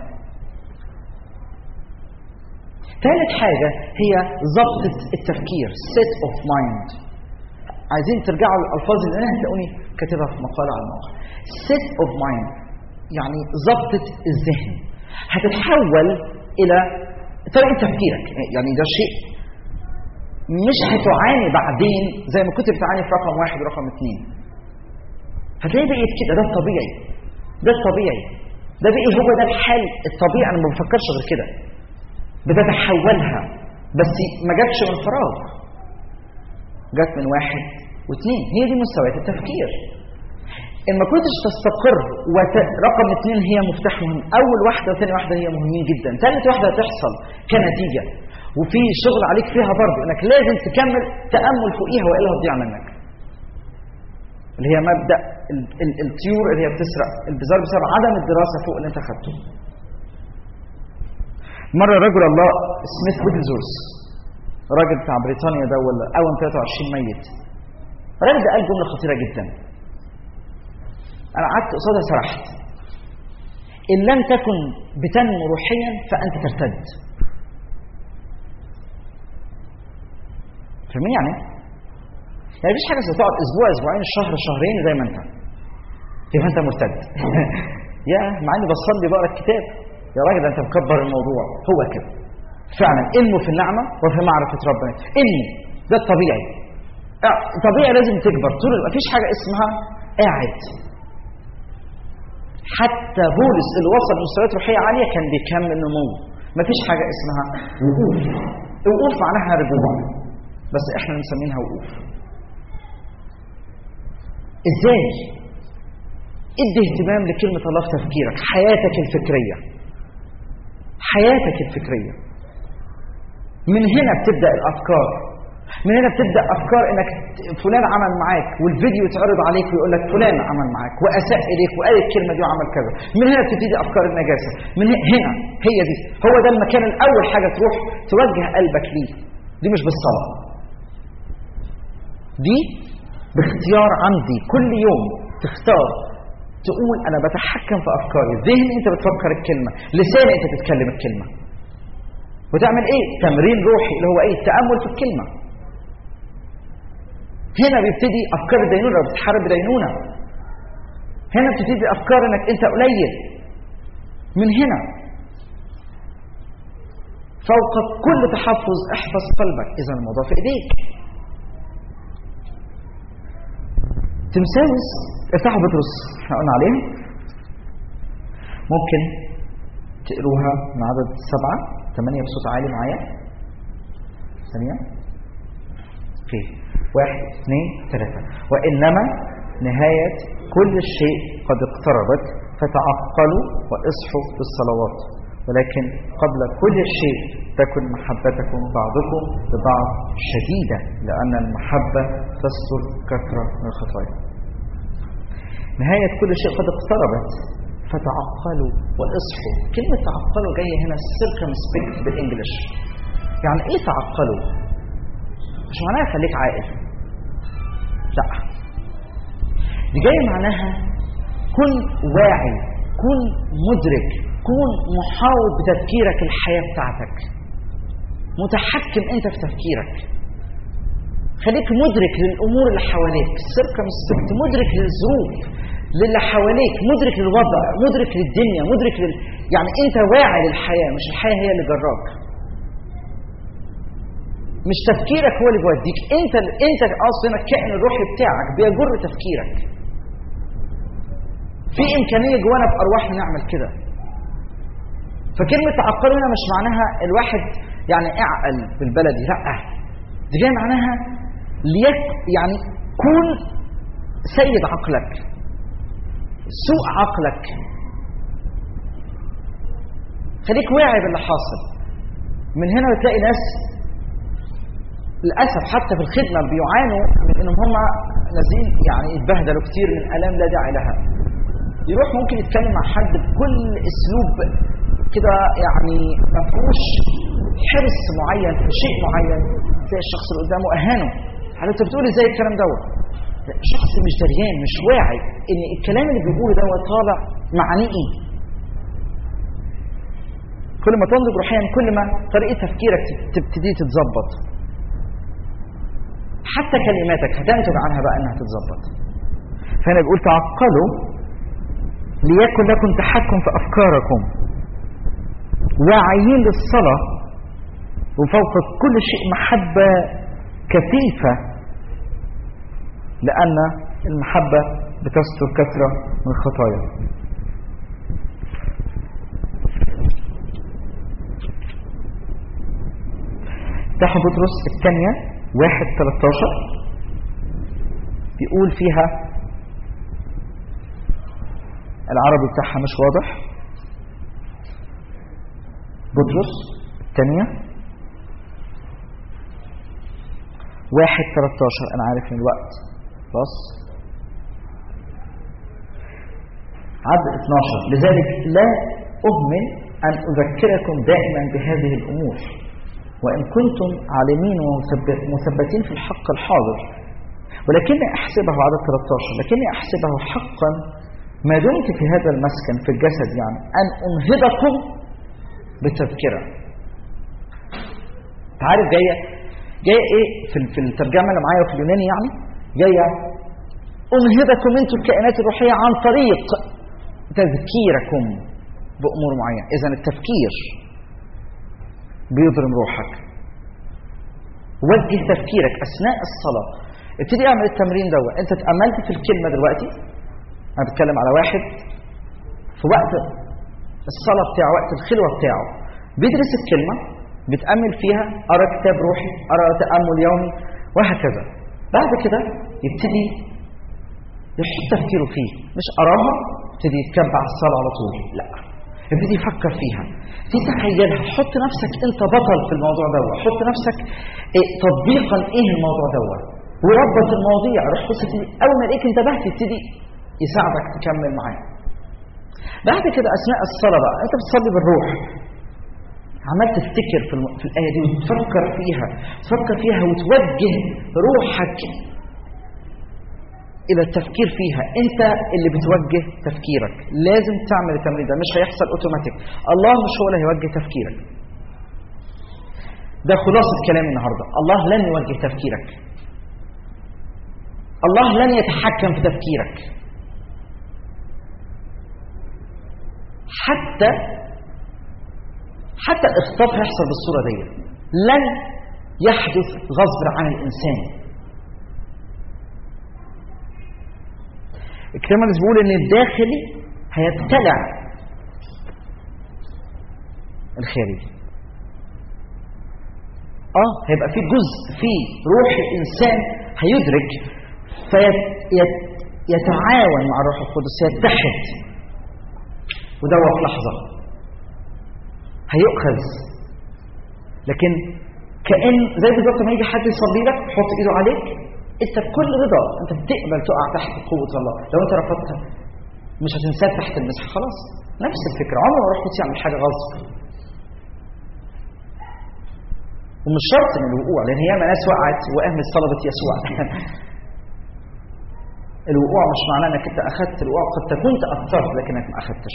Speaker 1: ثالث حاجة هي ضبط التفكير set of mind عايزين ترجعوا للألفاظ اللي أنا هتلاقوني كاتبها في مقالة على الموقع set of mind يعني ضبطة الذهن هتتحول إلى طريقة تفكيرك يعني ده شيء مش هتعاني بعدين زي ما كنت بتعاني في رقم واحد ورقم اثنين هتلاقي بقيت كده ده الطبيعي ده الطبيعي ده بقي هو ده الحال الطبيعي انا ما بفكرش غير كده بتتحولها بس ما جاتش من فراغ جت من واحد واثنين هي دي مستويات التفكير ان ما كنتش تستقر وت... رقم اثنين هي مفتاح مهم اول واحده وثاني واحده هي مهمين جدا ثالث واحده هتحصل كنتيجه وفي شغل عليك فيها برضه انك لازم تكمل تامل فوقيها والا هتضيع منك اللي هي مبدا ال... ال... الطيور اللي هي بتسرق البزار بسبب عدم الدراسه فوق اللي انت خدته مره رجل الله سميث ويدلزورس راجل بتاع بريطانيا ده ولا اول 23 ميت الراجل ده قال جمله خطيره جدا انا قعدت قصادها سرحت ان لم تكن بتنمو روحيا فانت ترتد فاهمين يعني يعني مفيش حاجه ستقعد اسبوع اسبوعين شهر شهرين زي ما انت يبقى انت مرتد يا مع اني بصلي بقرا الكتاب يا راجل انت مكبر الموضوع هو كده فعلا انمو في النعمه وفي معرفه ربنا انمو ده الطبيعي طبيعي لازم تكبر طول مفيش حاجه اسمها قاعد حتى بولس اللي وصل لمستويات روحيه عاليه كان بيكمل نمو مفيش حاجه اسمها وقوف الوقوف معناها رجوع بس احنا بنسميها وقوف ازاي ادي اهتمام لكلمة الله في تفكيرك حياتك الفكرية حياتك الفكرية من هنا بتبدأ الأفكار من هنا بتبدأ أفكار إنك فلان عمل معاك والفيديو يتعرض عليك ويقول لك فلان عمل معاك وأساء إليك وقال الكلمة دي وعمل كذا من هنا بتبتدي أفكار النجاسة من هنا هي دي هو ده المكان الأول حاجة تروح توجه قلبك ليه دي مش بالصلاة دي باختيار عندي كل يوم تختار تقول انا بتحكم في افكاري ذهني انت بتفكر الكلمه لساني انت تتكلم الكلمه وتعمل ايه تمرين روحي اللي هو ايه التامل في الكلمه هنا بيبتدي افكار الدينونه بتتحارب بدينونه هنا بتبتدي افكار انك انت قليل من هنا فوق كل تحفظ احفظ قلبك اذا الموضوع في ايديك تمساوس افتحوا بطرس احنا قلنا عليها ممكن تقروها من عدد سبعة ثمانية بصوت عالي معايا ثانية اوكي واحد اثنين ثلاثة وإنما نهاية كل شيء قد اقتربت فتعقلوا واصحوا بالصلوات ولكن قبل كل شيء تكن محبتكم بعضكم ببعض شديدة لأن المحبة تستر كثرة من الخطايا نهاية كل شيء قد اقتربت فتعقلوا واصحوا كلمة تعقلوا جاية هنا circumspect بالإنجلش يعني إيه تعقلوا؟ مش معناها خليك عاقل لا دي جاي معناها كن واعي كن مدرك كن محاوط بتفكيرك الحياة بتاعتك متحكم انت في تفكيرك خليك مدرك للامور اللي حواليك سيركمسبكت مدرك للظروف للي حواليك مدرك للوضع مدرك للدنيا مدرك لل... يعني انت واعي للحياه مش الحياه هي اللي جراك مش تفكيرك هو اللي بيوديك انت انت اصلا الكائن الروحي بتاعك بيجر تفكيرك في امكانيه جوانا بارواحنا نعمل كده فكلمه تعقلوا هنا مش معناها الواحد يعني اعقل بالبلدي لا دي جايه معناها ليك يعني كون سيد عقلك سوء عقلك خليك واعي باللي حاصل من هنا بتلاقي ناس للاسف حتى في الخدمه بيعانوا من انهم هم نازلين يعني يتبهدلوا كتير من الام لا داعي لها يروح ممكن يتكلم مع حد بكل اسلوب كده يعني ما فيهوش حرص معين في شيء معين تلاقي الشخص اللي قدامه اهانه على انت بتقول ازاي الكلام دوت شخص مش دريان مش واعي ان الكلام اللي بيقوله دوت طالع معنيه ايه كل ما تنضج روحيا كل ما طريقه تفكيرك تبتدي تتظبط حتى كلماتك هتنتج عنها بقى انها تتظبط فهنا بيقول تعقلوا ليكن لكم تحكم في افكاركم واعيين للصلاه وفوق كل شيء محبه كثيفه لان المحبه بتستر كثره من الخطايا افتحوا بطرس الثانيه واحد 13 بيقول فيها العربي بتاعها مش واضح بطرس الثانية واحد 13 أنا عارف من الوقت خلاص عدد 12 لذلك لا أهمل أن أذكركم دائما بهذه الأمور وإن كنتم عالمين ومثبتين في الحق الحاضر ولكني أحسبه عدد 13 لكني أحسبه حقا ما دمت في هذا المسكن في الجسد يعني أن أنهضكم بالتذكرة عارف جاية جاية إيه في في الترجمة اللي معايا في اليوناني يعني جاية أنهضكم أنتم الكائنات الروحية عن طريق تذكيركم بأمور معينة إذا التفكير بيضرم روحك وجه تفكيرك اثناء الصلاه ابتدي اعمل التمرين دوت انت اتاملت في الكلمه دلوقتي انا بتكلم على واحد في وقت الصلاه بتاعه وقت الخلوه بتاعه بيدرس الكلمه بيتامل فيها ارى كتاب روحي ارى تامل يومي وهكذا بعد كده يبتدي يحط تفكيره فيه مش اراها يبتدي يتكبع الصلاه على طول لا ابتدي يفكر فيها تتخيلها حط نفسك انت بطل في الموضوع دوت حط نفسك إيه تطبيقا ايه الموضوع دوت وربط المواضيع روح بص اول ما الاقيك انتبهت يبتدي يساعدك تكمل معاه بعد كده اثناء الصلاه بقى انت بتصلي بالروح عمال تفتكر في, الم... في الايه دي وتفكر فيها تفكر فيها وتوجه روحك الى التفكير فيها انت اللي بتوجه تفكيرك لازم تعمل التمرين ده مش هيحصل اوتوماتيك الله مش هو اللي هيوجه تفكيرك ده خلاصة كلامي النهاردة الله لن يوجه تفكيرك الله لن يتحكم في تفكيرك حتى حتى الاخطاف هيحصل بالصورة دي لن يحدث غصب عن الإنسان الكتاب المقدس بيقول ان الداخلي هيبتلع الخارجي اه هيبقى في جزء في روح الانسان هيدرك فيتعاون مع الروح القدس يتحد وده في لحظه هيؤخذ لكن كان زي بالظبط ما يجي حد يصلي لك يحط ايده عليك انت بكل رضا انت بتقبل تقع تحت قوه الله لو انت رفضت مش هتنساه تحت المسح خلاص نفس الفكره عمر ما رحت يعمل حاجه غصب ومش شرط من الوقوع لان هي ناس وقعت وقامت طلبت يسوع الوقوع مش معناه انك انت اخذت الوقوع قد تكون تاثرت لكنك ما اخذتش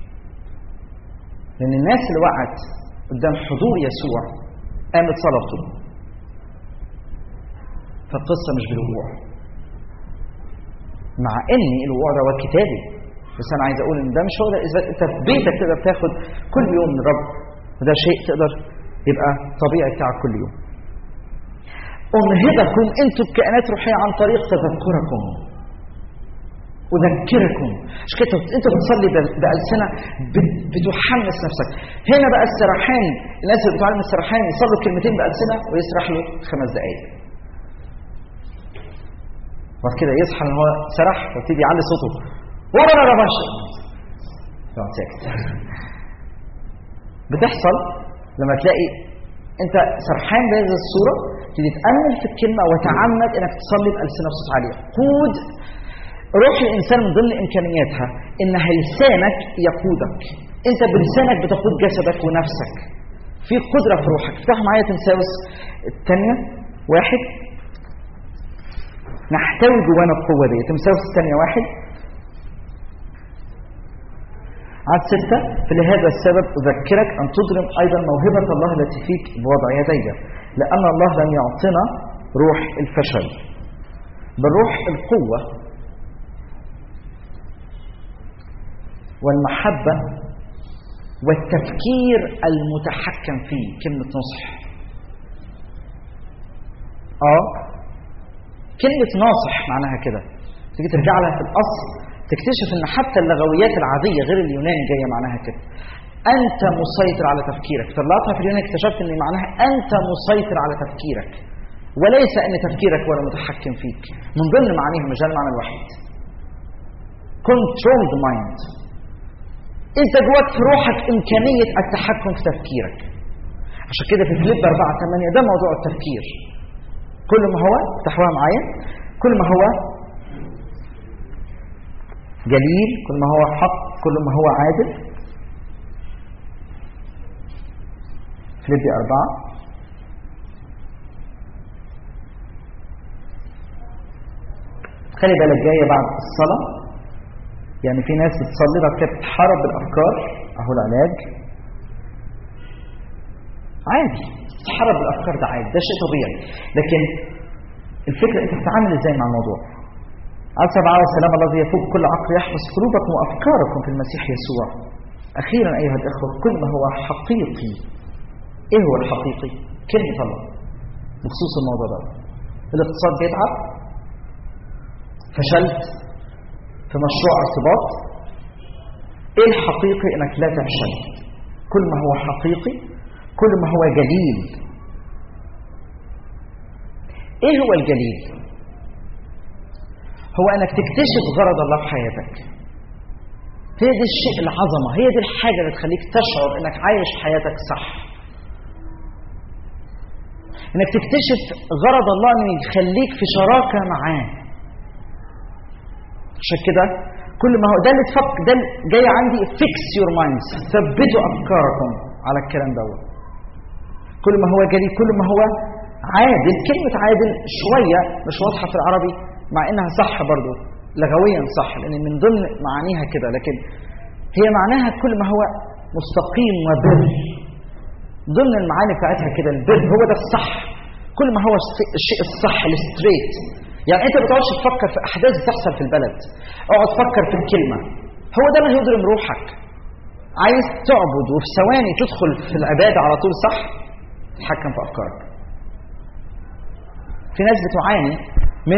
Speaker 1: لان الناس اللي وقعت قدام حضور يسوع قامت صلبته فالقصه مش بالوقوع مع ان الوقوع ده هو كتابي بس انا عايز اقول ان ده مش هو ده اذا انت في بيتك تقدر تاخد كل يوم من الرب وده شيء تقدر يبقى طبيعي بتاعك كل يوم انهضكم انتم كائنات روحيه عن طريق تذكركم اذكركم مش كده انت بتصلي بالسنه بتحمس نفسك هنا بقى السرحان الناس اللي بتعلم السرحان يصلوا كلمتين بالسنه ويسرح له خمس دقائق وبعد كده يصحى ان هو سرح ويبتدي يعلي صوته ولا لا باشا يقعد ساكت بتحصل لما تلاقي انت سرحان بهذه الصوره تبتدي تامل في الكلمه وتعمد انك تصلي بالسنه بصوت عالي قود روح الانسان من ضمن امكانياتها انها لسانك يقودك انت بلسانك بتقود جسدك ونفسك في قدره في روحك افتحوا معايا تمساوس الثانيه واحد نحتوي جوانا القوه دي تمساوس الثانيه واحد عدد ستة فلهذا السبب أذكرك أن تضرم أيضا موهبة الله التي فيك بوضع يدي لأن الله لم يعطنا روح الفشل بل روح القوة والمحبة والتفكير المتحكم فيه كلمة نصح اه كلمة ناصح معناها كده تيجي ترجع لها في الأصل تكتشف ان حتى اللغويات العادية غير اليوناني جاية معناها كده أنت مسيطر على تفكيرك طلعتها في اليوناني اكتشفت ان معناها أنت مسيطر على تفكيرك وليس أن تفكيرك هو المتحكم فيك من ضمن معانيها مش ده المعنى الوحيد control the mind انت جواك في روحك امكانيه التحكم في تفكيرك عشان كده في فيليب 4 8 ده موضوع التفكير كل ما هو افتحوها معايا كل ما هو جليل كل ما هو حق كل ما هو عادل فيليبي أربعة خلي بالك جاية بعد الصلاة يعني في ناس بتصلي بعد كده بتحارب بالافكار اهو العلاج عادي تحارب بالافكار ده عادي ده شيء طبيعي لكن الفكره انت بتتعامل ازاي مع الموضوع على سبعة والسلام الذي يفوق كل عقل يحفظ قلوبكم وافكاركم في المسيح يسوع اخيرا ايها الاخوه كل ما هو حقيقي ايه هو الحقيقي كلمه الله بخصوص الموضوع ده الاقتصاد بيتعب فشلت في مشروع ارتباط ايه الحقيقي انك لا تفشل كل ما هو حقيقي كل ما هو جليل ايه هو الجليل هو انك تكتشف غرض الله في حياتك هي دي الشيء العظمه هي دي الحاجه اللي تخليك تشعر انك عايش حياتك صح انك تكتشف غرض الله انه يخليك في شراكه معاه عشان كده كل ما هو ده اللي تفك ده جاي عندي فيكس يور مايندز ثبتوا افكاركم على الكلام دوت كل ما هو جري كل ما هو عادل كلمة عادل شوية مش واضحة في العربي مع انها صح برضو لغويا صح لان من ضمن معانيها كده لكن هي معناها كل ما هو مستقيم وبر ضمن المعاني بتاعتها كده البر هو ده الصح كل ما هو الشيء الصح الستريت يعني انت ما بتقعدش تفكر في احداث بتحصل في البلد اقعد فكر في الكلمه هو ده اللي هيضرم روحك عايز تعبد وفي ثواني تدخل في العباده على طول صح تتحكم في افكارك في ناس بتعاني من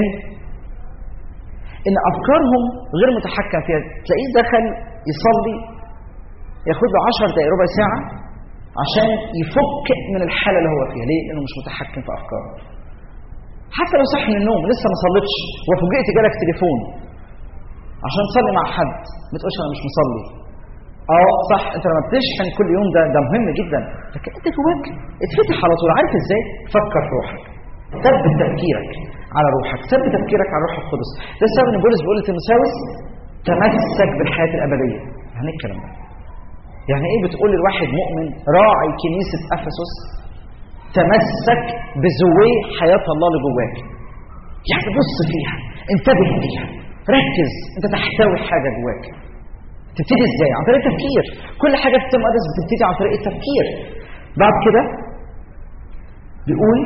Speaker 1: ان افكارهم غير متحكم فيها تلاقيه دخل يصلي ياخد له 10 دقائق ربع ساعه عشان يفك من الحاله اللي هو فيها ليه لانه مش متحكم في افكاره حتى لو صحي من النوم لسه ما صليتش وفوجئت جالك تليفون عشان تصلي مع حد ما تقولش انا مش مصلي اه صح انت لما بتشحن كل يوم ده ده مهم جدا لكن انت جواك اتفتح على طول عارف ازاي فكر في روحك ثبت تفكيرك على روحك ثبت تفكيرك على روح القدس ده السبب ان بولس بيقول لتيموثاوس تمسك بالحياه الابديه يعني ايه الكلام ده يعني ايه بتقول لواحد مؤمن راعي كنيسه افسس تمسك بزوي حياه الله اللي جواك يعني بص فيها انتبه فيها ركز انت تحتوي حاجه جواك تبتدي ازاي عن طريق التفكير كل حاجه في الكتاب المقدس بتبتدي عن طريق التفكير بعد كده بيقول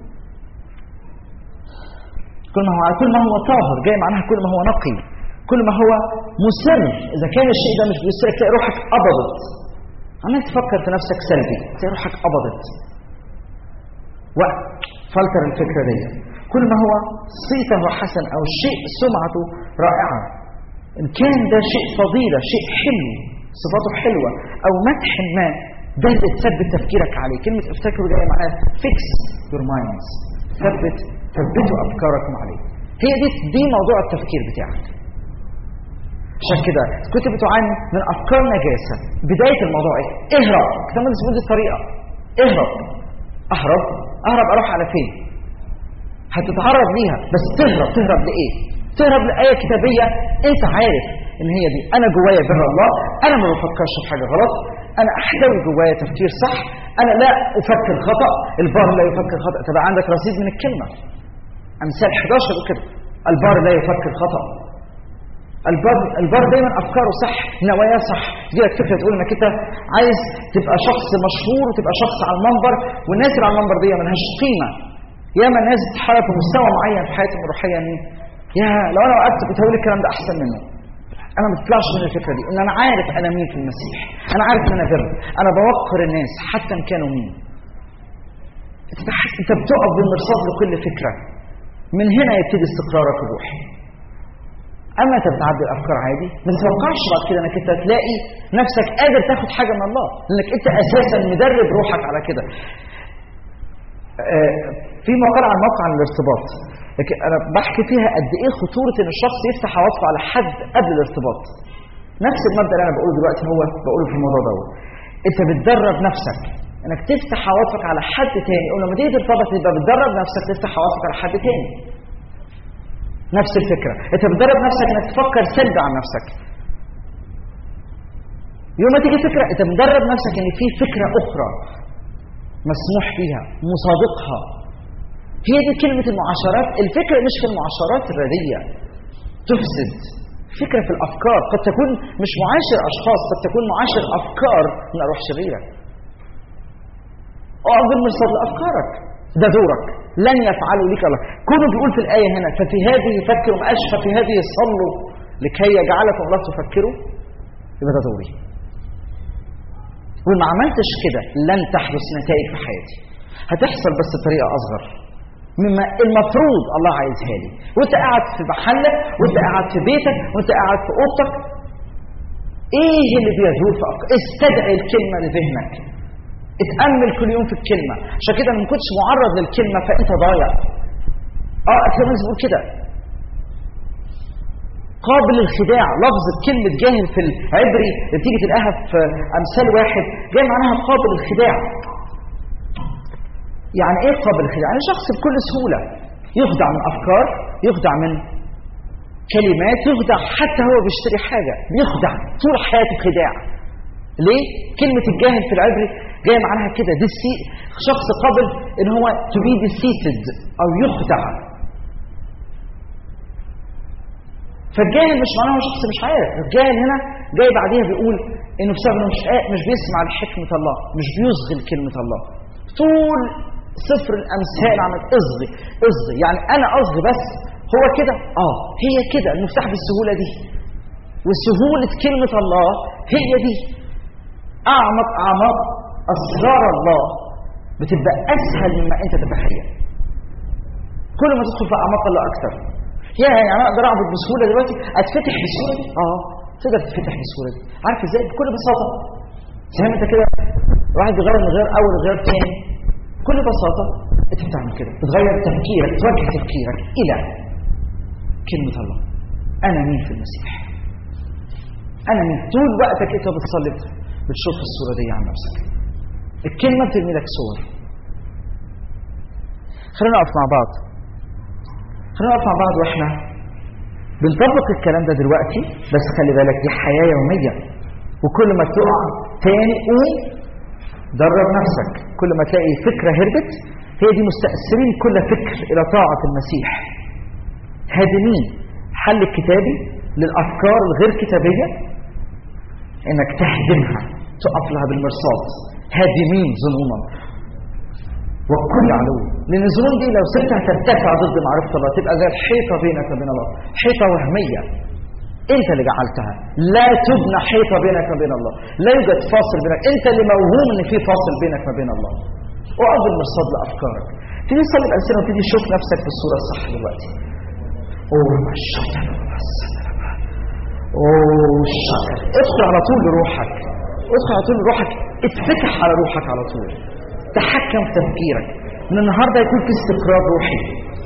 Speaker 1: كل ما هو كل ما هو طاهر جاي معناها كل ما هو نقي كل ما هو مسر اذا كان الشيء ده مش بيسرك تلاقي روحك قبضت عمال تفكر في نفسك سلبي تلاقي روحك قبضت وقت فلتر الفكره دي كل ما هو صيته حسن او شيء سمعته رائعه ان كان ده شيء فضيله شيء حلو صفاته حلوه او مدح ما ده اللي تثبت تفكيرك عليه كلمه افتكروا جايه معناها فيكس يور مايندز ثبت ثبتوا افكاركم عليه هي دي دي موضوع التفكير بتاعك عشان كده كنت بتعاني من افكار نجاسه بدايه الموضوع ايه؟ اهرب كتاب المقدس بيقول دي الطريقه اهرب اهرب اهرب اروح على فين؟ هتتعرض ليها بس تهرب تهرب لايه؟ تهرب لايه كتابيه انت عارف ان هي دي انا جوايا بر الله انا ما بفكرش في حاجه غلط انا احتوي جوايا تفكير صح انا لا افكر خطا البار لا يفكر خطا تبقى عندك رصيد من الكلمه امثال 11 بيقول كده البار لا يفكر خطا البار البار دايما افكاره صح نواياه صح تجي لك فكره تقول انك انت عايز تبقى شخص مشهور وتبقى شخص على المنبر والناس اللي على المنبر دي ملهاش قيمه ياما الناس بتتحرك في مستوى معين في حياتهم الروحيه ان يا لو انا وقفت كنت هقول الكلام ده احسن منه انا ما بطلعش من الفكره دي ان انا عارف انا مين في المسيح انا عارف ان انا بر انا بوقر الناس حتى ان كانوا مين انت انت بتقف بالمرصاد لكل فكره من هنا يبتدي استقرارك الروحي اما انت بتعدي الافكار عادي ما تتوقعش بعد كده انك انت تلاقي نفسك قادر تاخد حاجه من الله لانك انت اساسا مدرب روحك على كده آه، في مقال عن موقع عن الارتباط لكن انا بحكي فيها قد ايه خطوره ان الشخص يفتح عواطفه على حد قبل الارتباط نفس المبدا اللي انا بقوله دلوقتي هو بقوله في الموضوع دوت انت بتدرب نفسك انك تفتح عواطفك على حد تاني ولما تيجي ترتبط يبقى بتدرب نفسك تفتح عواطفك على حد تاني نفس الفكره انت بتدرب نفسك انك تفكر سلبي عن نفسك يوم ما تيجي فكره انت مدرب نفسك ان في فكره اخرى مسموح فيها مصادقها هي دي كلمة المعاشرات الفكرة مش في المعاشرات الردية تفسد فكرة في الأفكار قد تكون مش معاشر أشخاص قد تكون معاشر أفكار من أرواح شريرة اقف بالمرصاد لأفكارك ده دورك لن يفعلوا لك الله كونه بيقول في الآية هنا ففي هذه فكروا ما قالش ففي هذه صلوا لكي يجعلكم الله تفكروا يبقى ده دوري وما عملتش كده لن تحدث نتائج في حياتي هتحصل بس بطريقة أصغر مما المفروض الله عايزها لي وانت قاعد في محلك وانت قاعد في بيتك وانت قاعد في اوضتك ايه اللي بيدور في افكارك استدعي الكلمه لذهنك اتامل كل يوم في الكلمه عشان كده ما كنتش معرض للكلمه فانت ضايع اه الكلام بيقول كده قابل للخداع لفظ كلمة جاهل في العبري اللي بتيجي تلاقيها في أمثال واحد جاي معناها قابل للخداع يعني ايه قابل للخداع؟ يعني شخص بكل سهولة يخدع من أفكار يخدع من كلمات يخدع حتى هو بيشتري حاجة بيخدع طول حياته خداع ليه؟ كلمة الجاهل في العبري جاية معناها كده دي السي شخص قابل ان هو to be deceived او يخدع فالجاهل مش معناه هو شخص مش عارف الجاهل هنا جاي بعديها بيقول انه بسبب انه مش مش بيسمع لحكمة الله مش بيصغي لكلمة الله طول سفر الامثال عمل اصغي اصغي يعني انا اصغي بس هو كده اه هي كده المفتاح بالسهولة دي وسهولة كلمة الله هي دي اعمق اعماق اسرار الله بتبقى اسهل مما انت تتخيل كل ما تدخل في اعماق الله اكثر يا يعني انا اقدر اعبد بسهوله دلوقتي اتفتح بسهوله دي اه تقدر تتفتح بسهوله دي عارف ازاي بكل بساطه زي ما انت كده واحد بيغير من غير اول غير تاني بكل بساطه انت بتعمل كده بتغير تفكيرك توجه تفكيرك الى كلمه الله انا مين في المسيح انا مين طول وقتك انت بتصلي بتشوف الصوره دي عن نفسك الكلمه بترمي لك صور خلينا نقف مع بعض خلينا نقف مع بعض واحنا بنطبق الكلام ده دلوقتي بس خلي بالك دي حياه يوميه وكل ما تقع تاني قوم درب نفسك كل ما تلاقي فكره هربت هي دي مستأثرين كل فكر الى طاعه المسيح هادمين حل الكتابي للافكار الغير كتابيه انك تهدمها تقف لها بالمرصاد هادمين ظنونا والكل علو لان الظنون دي لو سبتها ترتفع ضد معرفه الله تبقى زي الحيطه بينك وبين الله حيطه وهميه انت اللي جعلتها لا تبنى حيطه بينك وبين الله لا يوجد فاصل بينك انت اللي موهوم ان في فاصل بينك وبين الله اقعد المرصاد لافكارك تيجي تصلي الالسنه وتيجي تشوف نفسك في الصوره الصح دلوقتي اوه ما الشطر اوه الشطر ادخل على طول لروحك ادخل على طول لروحك اتفتح على روحك على طول تحكم في تفكيرك من النهارده يكون في استقرار روحي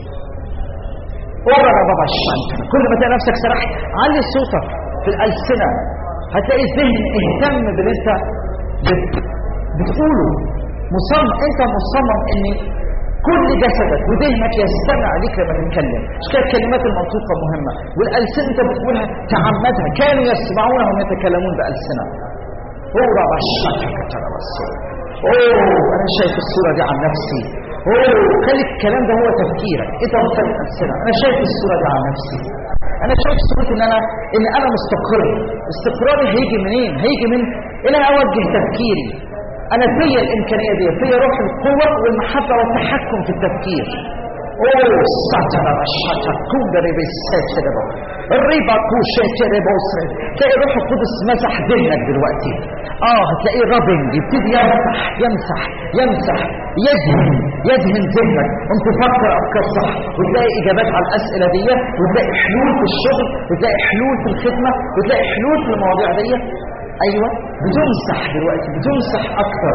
Speaker 1: ورا يا بابا الشنطة كل ما تلاقي نفسك سرحت علي صوتك في الألسنة هتلاقي الذهن اهتم باللي انت بت... بتقوله مصمم انت مصمم ان كل جسدك وذهنك يستمع ليك لما تتكلم مش كده الكلمات المنطوقة مهمة والألسنة انت بتقولها تعمدها كانوا يسمعون وهم يتكلمون بألسنة ورا الشنطة كتر اوه انا شايف الصورة دي عن نفسي اوه خلي الكلام ده هو تفكيرك انت مختلف نفسنا انا شايف الصورة دي عن نفسي انا شايف صورة ان انا ان انا مستقر استقراري هيجي منين هيجي من ان انا اوجه تفكيري انا فيا الامكانية دي فيا روح القوة والمحبة والتحكم في التفكير اوه ساتنا بشاتا كوندري بالساتنا الريبا كوشيتي ريبوسري تلاقي الروح القدس مسح ذهنك دلوقتي اه هتلاقيه رابنج يبتدي يمسح يمسح يمسح يدهن يدهن ذهنك وانت تفكر افكار صح وتلاقي اجابات على الاسئله دي وتلاقي حلول في الشغل وتلاقي حلول في الخدمه وتلاقي حلول في المواضيع دي ايوه بتمسح دلوقتي بتمسح اكتر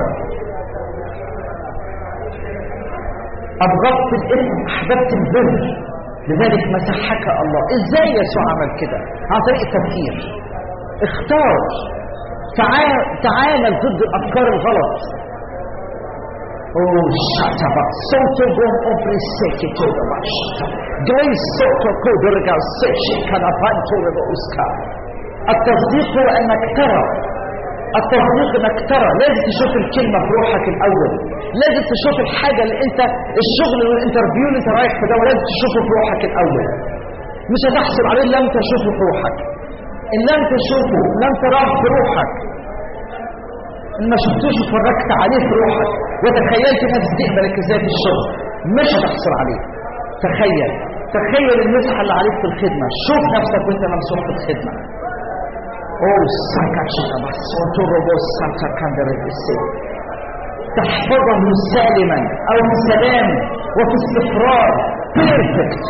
Speaker 1: أبغضت الإثم أحببت البر لذلك مسحك الله إزاي يسوع عمل كده عن طريق التفكير اختار تعامل ضد الأفكار الغلط Oh, shut up. Soto gon opri seki to the bashata. Glay soto kudurga sechi kanapanto reba uska. التصديق هو انك ترى التصديق انك ترى لازم تشوف الكلمه في روحك الاول لازم تشوف الحاجه اللي انت الشغل والانترفيو اللي انت رايح في ده لازم تشوفه في روحك الاول مش هتحصل عليه لم تشوفه في روحك ان لم تشوفه لم تراه في روحك ان ما شفتوش وفرجت عليه في روحك وتخيلت ناس تقبلك ازاي في الشغل مش هتحصل عليه تخيل تخيل المسحه اللي عليك في الخدمه شوف نفسك وانت ممسوح في الخدمه اوه سانكا شيكابا صوتو روبو سانكا كاندر تحفظه سالما او في سلام وفي استقرار بيرفكت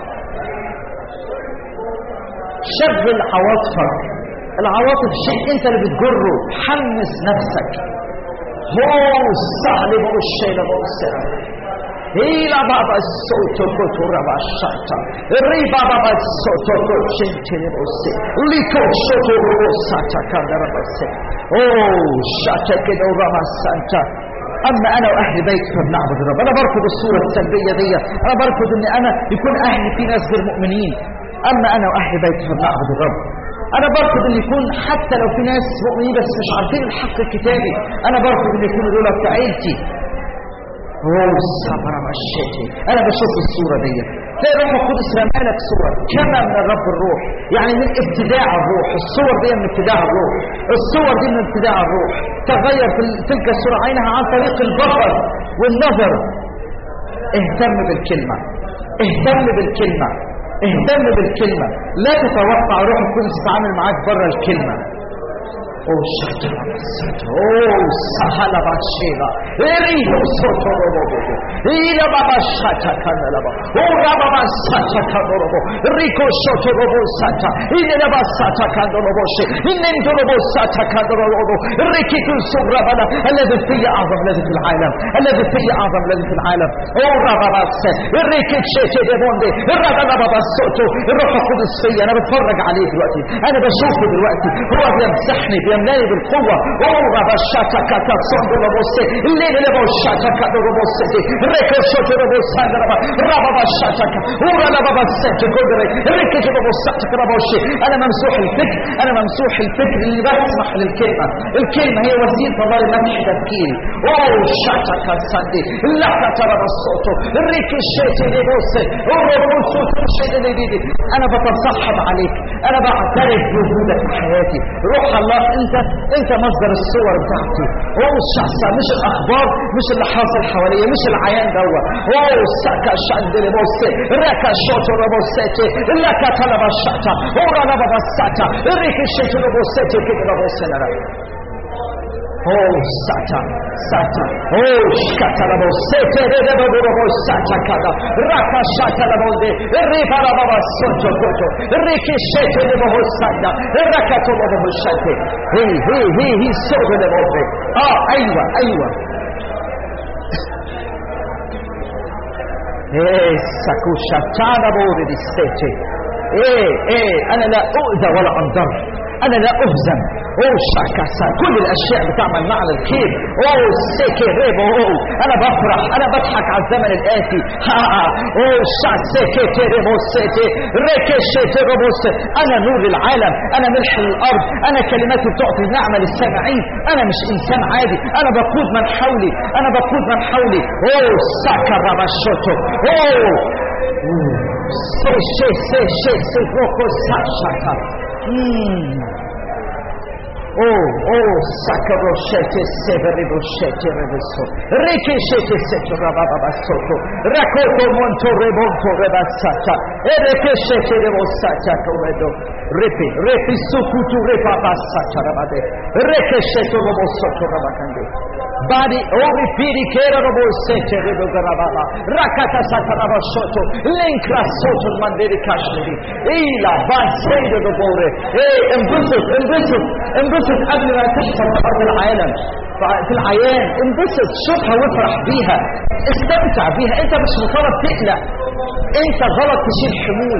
Speaker 1: شغل عواطفك العواطف شيء انت اللي بتجره حمس نفسك هو السهل بقى الشيء بقى السهل إلى بابا الصوت كتور باشاتا ريبا بابا الصوت كتشنتين بوسي ليكو شوتو بوساتا كان بوسي أوه شاتا كده ورما سانتا أما أنا وأهل بيت فبنعبد الرب أنا برفض الصورة السلبية دي أنا برفض إن أنا يكون أهلي في ناس غير مؤمنين أما أنا وأهل بيت فبنعبد الرب أنا برفض إن يكون حتى لو في ناس مؤمنين بس مش عارفين الحق الكتابي أنا برفض إن يكونوا دول في عيلتي والصبر والشتي انا بشوف الصورة دي تلاقي روح القدس رمالك صور كما من الرب الروح يعني من ابتداع الروح الصور دي من ابتداع الروح الصور دي من ابتداع الروح تغير في تلك الصورة عينها عن طريق البصر والنظر اهتم بالكلمة اهتم بالكلمة اهتم بالكلمة لا تتوقع روح القدس يتعامل معاك بره الكلمة Oh, Oh, sahala bashira. Eriho soto robo. Ila baba shata kanalaba. Oh, baba sata kanorobo. Rico soto robo sata. Ina baba sata kanorobo she. Inen robo sata kanorobo. Rikitu surabana. الذي في أعظم الذي في العالم الذي في أعظم الذي في العالم أو ربا بس الريكت شيء ديبوندي الربا بابا صوته الروح القدس فيا أنا بتفرج عليه دلوقتي أنا بشوفه دلوقتي هو بيمسحني يملاني بالقوة أوه ربا شاتا كاتا صند ربوسي الليل لبو شاتا كاتا ربوسي ريكو شوتو ربوسي ربا ربا شاتا كاتا أورا لبا سيتي كودري ريكو ربوسي ربوشي أنا ممسوح الفكر أنا ممسوح الفكر اللي بسمح للكلمة الكلمة هي وسيلة الله لمدح تفكيري أوه شاتا كاساندي لا كترب الصوت ريكو شيتي ربوسي الربوسي شيتي ربيدي أنا بتصحب عليك أنا بعترف بوجودك في حياتي روح الله أنت أنت مصدر الصور بتاعتي هو الشخص مش الأخبار مش اللي حاصل حواليا مش العيان دوا هو السكة شندل بوسي ركا شوتو ربوسيتي لكا طلب الشاتا هو رنبا بساتا ريك الشيتو ربوسيتي كده ربوسي Oh, Sata, Sata, oh, Shkatarabo, Sete, Rebo, Sata, Kata, Raka Shatarabo, Ripa Baba Soto, Koto, Riki Shete, Rebo, Sata, Rakato, Rebo, Shate. Hey, hey, hey, he's so good about it. Ah, Aywa, Aywa. Hey, Sakusha, Tarabo, the Sete. Hey, hey, أنا لا أؤذى ولا أنضر أنا لا أهزم أوه شاكاسا كل الأشياء بتعمل معنى الخير أوه سيكي ريبو أوه أنا بفرح أنا بضحك على الزمن الآتي ها ها أوه شا سيكي تيريبو سيتي ريكي شيتي ريبو سيتي أنا نور العالم أنا ملح الأرض أنا كلماتي بتعطي نعمة للسامعين أنا مش إنسان عادي أنا بقود من حولي أنا بقود من حولي أوه ساكا راباشوتو أوه سي شي سي شي سي روكو ساشاكا Oh, oh, sacroshete, severiboshete, rebeso. Rekeshete, seto, rabababasoto. Rakoto, monto, rebonto, rebassata. Erekeshete, rebosata, comedo. Repi, repi, sukutu, repabassata, rabade. Rekeshete, robosoto, rabakande. Bari, ori, piri, kera, robosete, redogarababa. Rakata, satarabashoto. Lenkra, soto, manderi, kashmiri. Ila, basende, dobore. Eh, انبسط انبسط انبسط قبل ما تحصل في ارض العالم في العيان انبسط شوفها وافرح بيها استمتع بيها انت مش مطالب تقلق انت غلط تشيل حمول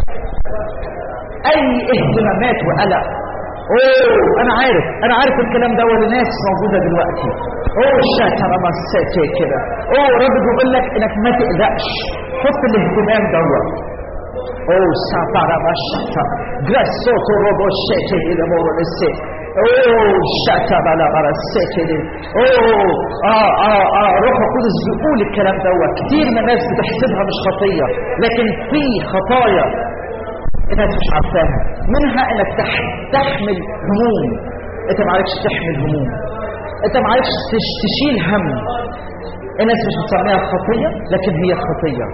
Speaker 1: اي اهتمامات وقلق اوه انا عارف انا عارف الكلام ده لناس موجوده دلوقتي اوه شاتر مساتي كده اوه رب بيقول لك انك ما تقلقش حط الاهتمام دوت Oh, satarabashata. Grassoto roboshete il lavoro del sé. Oh, shatabalabarasekele. Oh, اه اه اه روح القدس بيقول الكلام دوت كتير من الناس بتحسبها مش خطيه لكن في خطايا الناس مش عارفاها منها انك تح- تحمل هموم انت ما عرفتش تحمل هموم انت ما عرفتش تش- تشيل هم الناس مش بتسميها خطيه لكن هي خطيه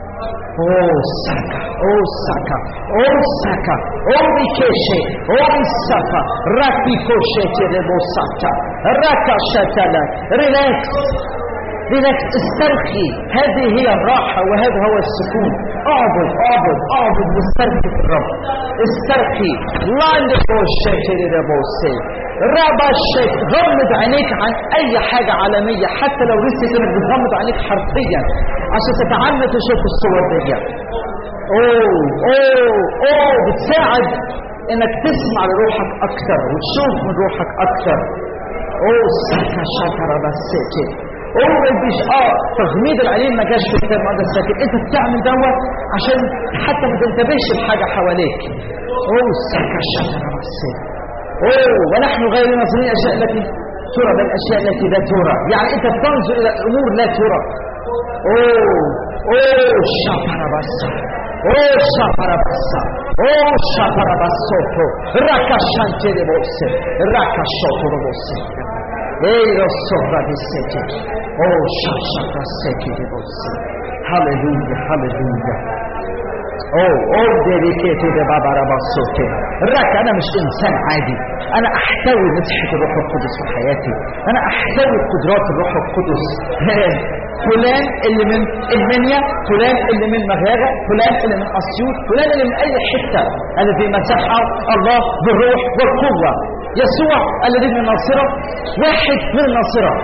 Speaker 1: Oh Saka, oh Saka, oh Saka, oh Mikeshe, oh Misaka, Raki Koshe Terebo Saka, Raka Shatala, relax, relax استرخي هذه هي الراحة وهذا هو السكون اعبد اعبد اعبد واسترخي في الرب استرخي لاند كوشي تريبو سي رابا الشيء غمض عينيك عن اي حاجة عالمية حتى لو لسه انك بتغمض عينيك حرفيا عشان تتعمد تشوف الصور دي اوه اوه اوه بتساعد انك تسمع لروحك اكتر وتشوف من روحك اكتر اوه ساكا شاكرا بس اوه مش اه تغميض العينين ما جاش في الكتاب المقدس لكن انت بتعمل دوت عشان حتى ما تنتبهش لحاجه حواليك اوه ساكا شاكرا بس اوه ونحن غير ناظرين الاشياء التي ترى بل الاشياء التي لا ترى يعني انت بتنظر الى الامور لا ترى اوه اوه شاكرا بس اوه شاكرا بس اوه شاكرا بسوتو راكا شانتي بوسي راكا شوتو بوسي Ehi lo sopra di sete. Oh, shashaka seki di bossi. Hallelujah, hallelujah. Oh, oh, dedicate de baba rabassote. الرك انا مش انسان عادي انا احتوي مسحه الروح القدس في حياتي انا احتوي قدرات الروح القدس فلان اللي من المنيا فلان اللي من مغاغه فلان اللي من اسيوط فلان اللي من اي حته الذي مسحه الله بالروح والقوه يسوع الذي من الناصره واحد من الناصره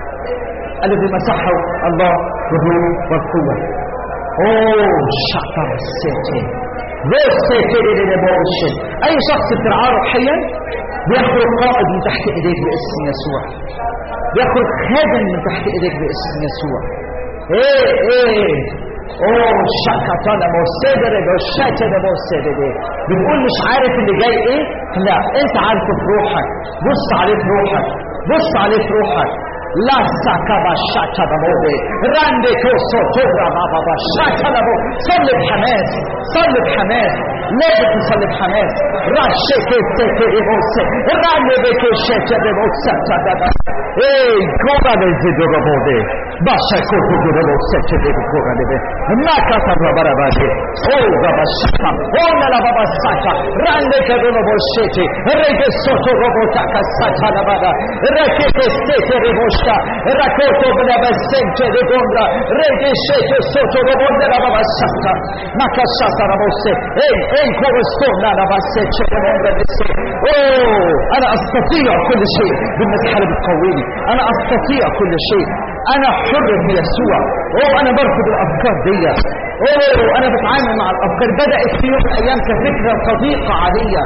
Speaker 1: الذي مسحه الله بالروح والقوه اوه شطر السيتي بص كده بوشن اي شخص بترعاه روحيا بيخرج قائد من تحت ايديك باسم يسوع بيخرج خادم من تحت ايديك باسم يسوع ايه ايه اوه شكا طالع موسيدر بوشاتة ده موسيدر ده بتقول مش عارف اللي جاي ايه لا انت عارف في روحك بص عليه في روحك بص عليه في روحك لا ساكابا شاتا بابوبي راندي كوسو توبرا بابا شاتا بابو صلي بحماس صلي بحماس لازم تصلي بحماس راشي كيسي كيري موسي راندي بكي شاتا بموسى تابا ايه كورا بزيدو بابوبي باشا كوتو بابو سيتي بابو كورا بابي ما كاتا بابا بابي او بابا شاتا اونا لا بابا ساتا راندي كدو بابو شيتي ريكي سوتو بابو تاكا ساتا بابا ريكي كيسي كيري موسي Basta, raccolto bene sente di gondra, rete scete sotto la bonda la bassata, ma cassata la bosse, e e come sto la basse c'è la gondra di sé. Oh, انا استطيع كل شيء بالمسحر بتقويني، انا استطيع كل شيء، انا حر في يسوع، اوه انا برفض الافكار دي، اوه انا بتعامل مع الافكار بدات في يوم من الايام كفكره صديقه عاديه.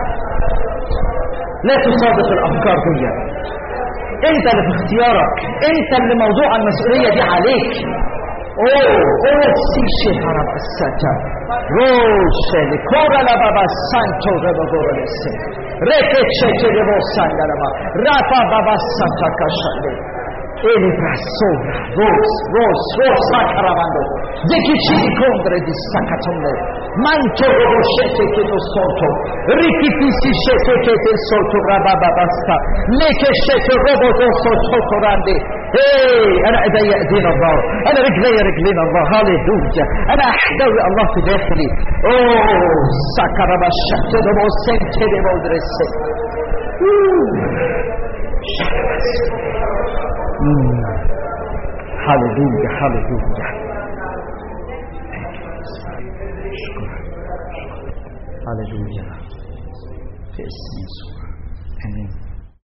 Speaker 1: لا تصادق الافكار دي انت اللي في اختيارك انت اللي موضوع المسؤولية دي عليك اوه اوه سيشي هرب الساتا روشة لكورا لبابا سانتو ربابورا لسي ركتشة لبو ساندا لبا رافا بابا سانتا كشالي Ele passou, ros, ros, ros, sacramando. De che ci incontra di saccatonde. Manto roboshete che lo solto. Rikitisi shete che te solto rababa basta. Le che shete robo dosso sotorande. ايه انا ايدي ايدين الله انا رجلي رجلين الله هاليلويا انا احتوي الله في داخلي اوه سكر بشت دمو سنت دمو درسي هاليلويا هاليلويا هاليلويا في اسم يسوع امين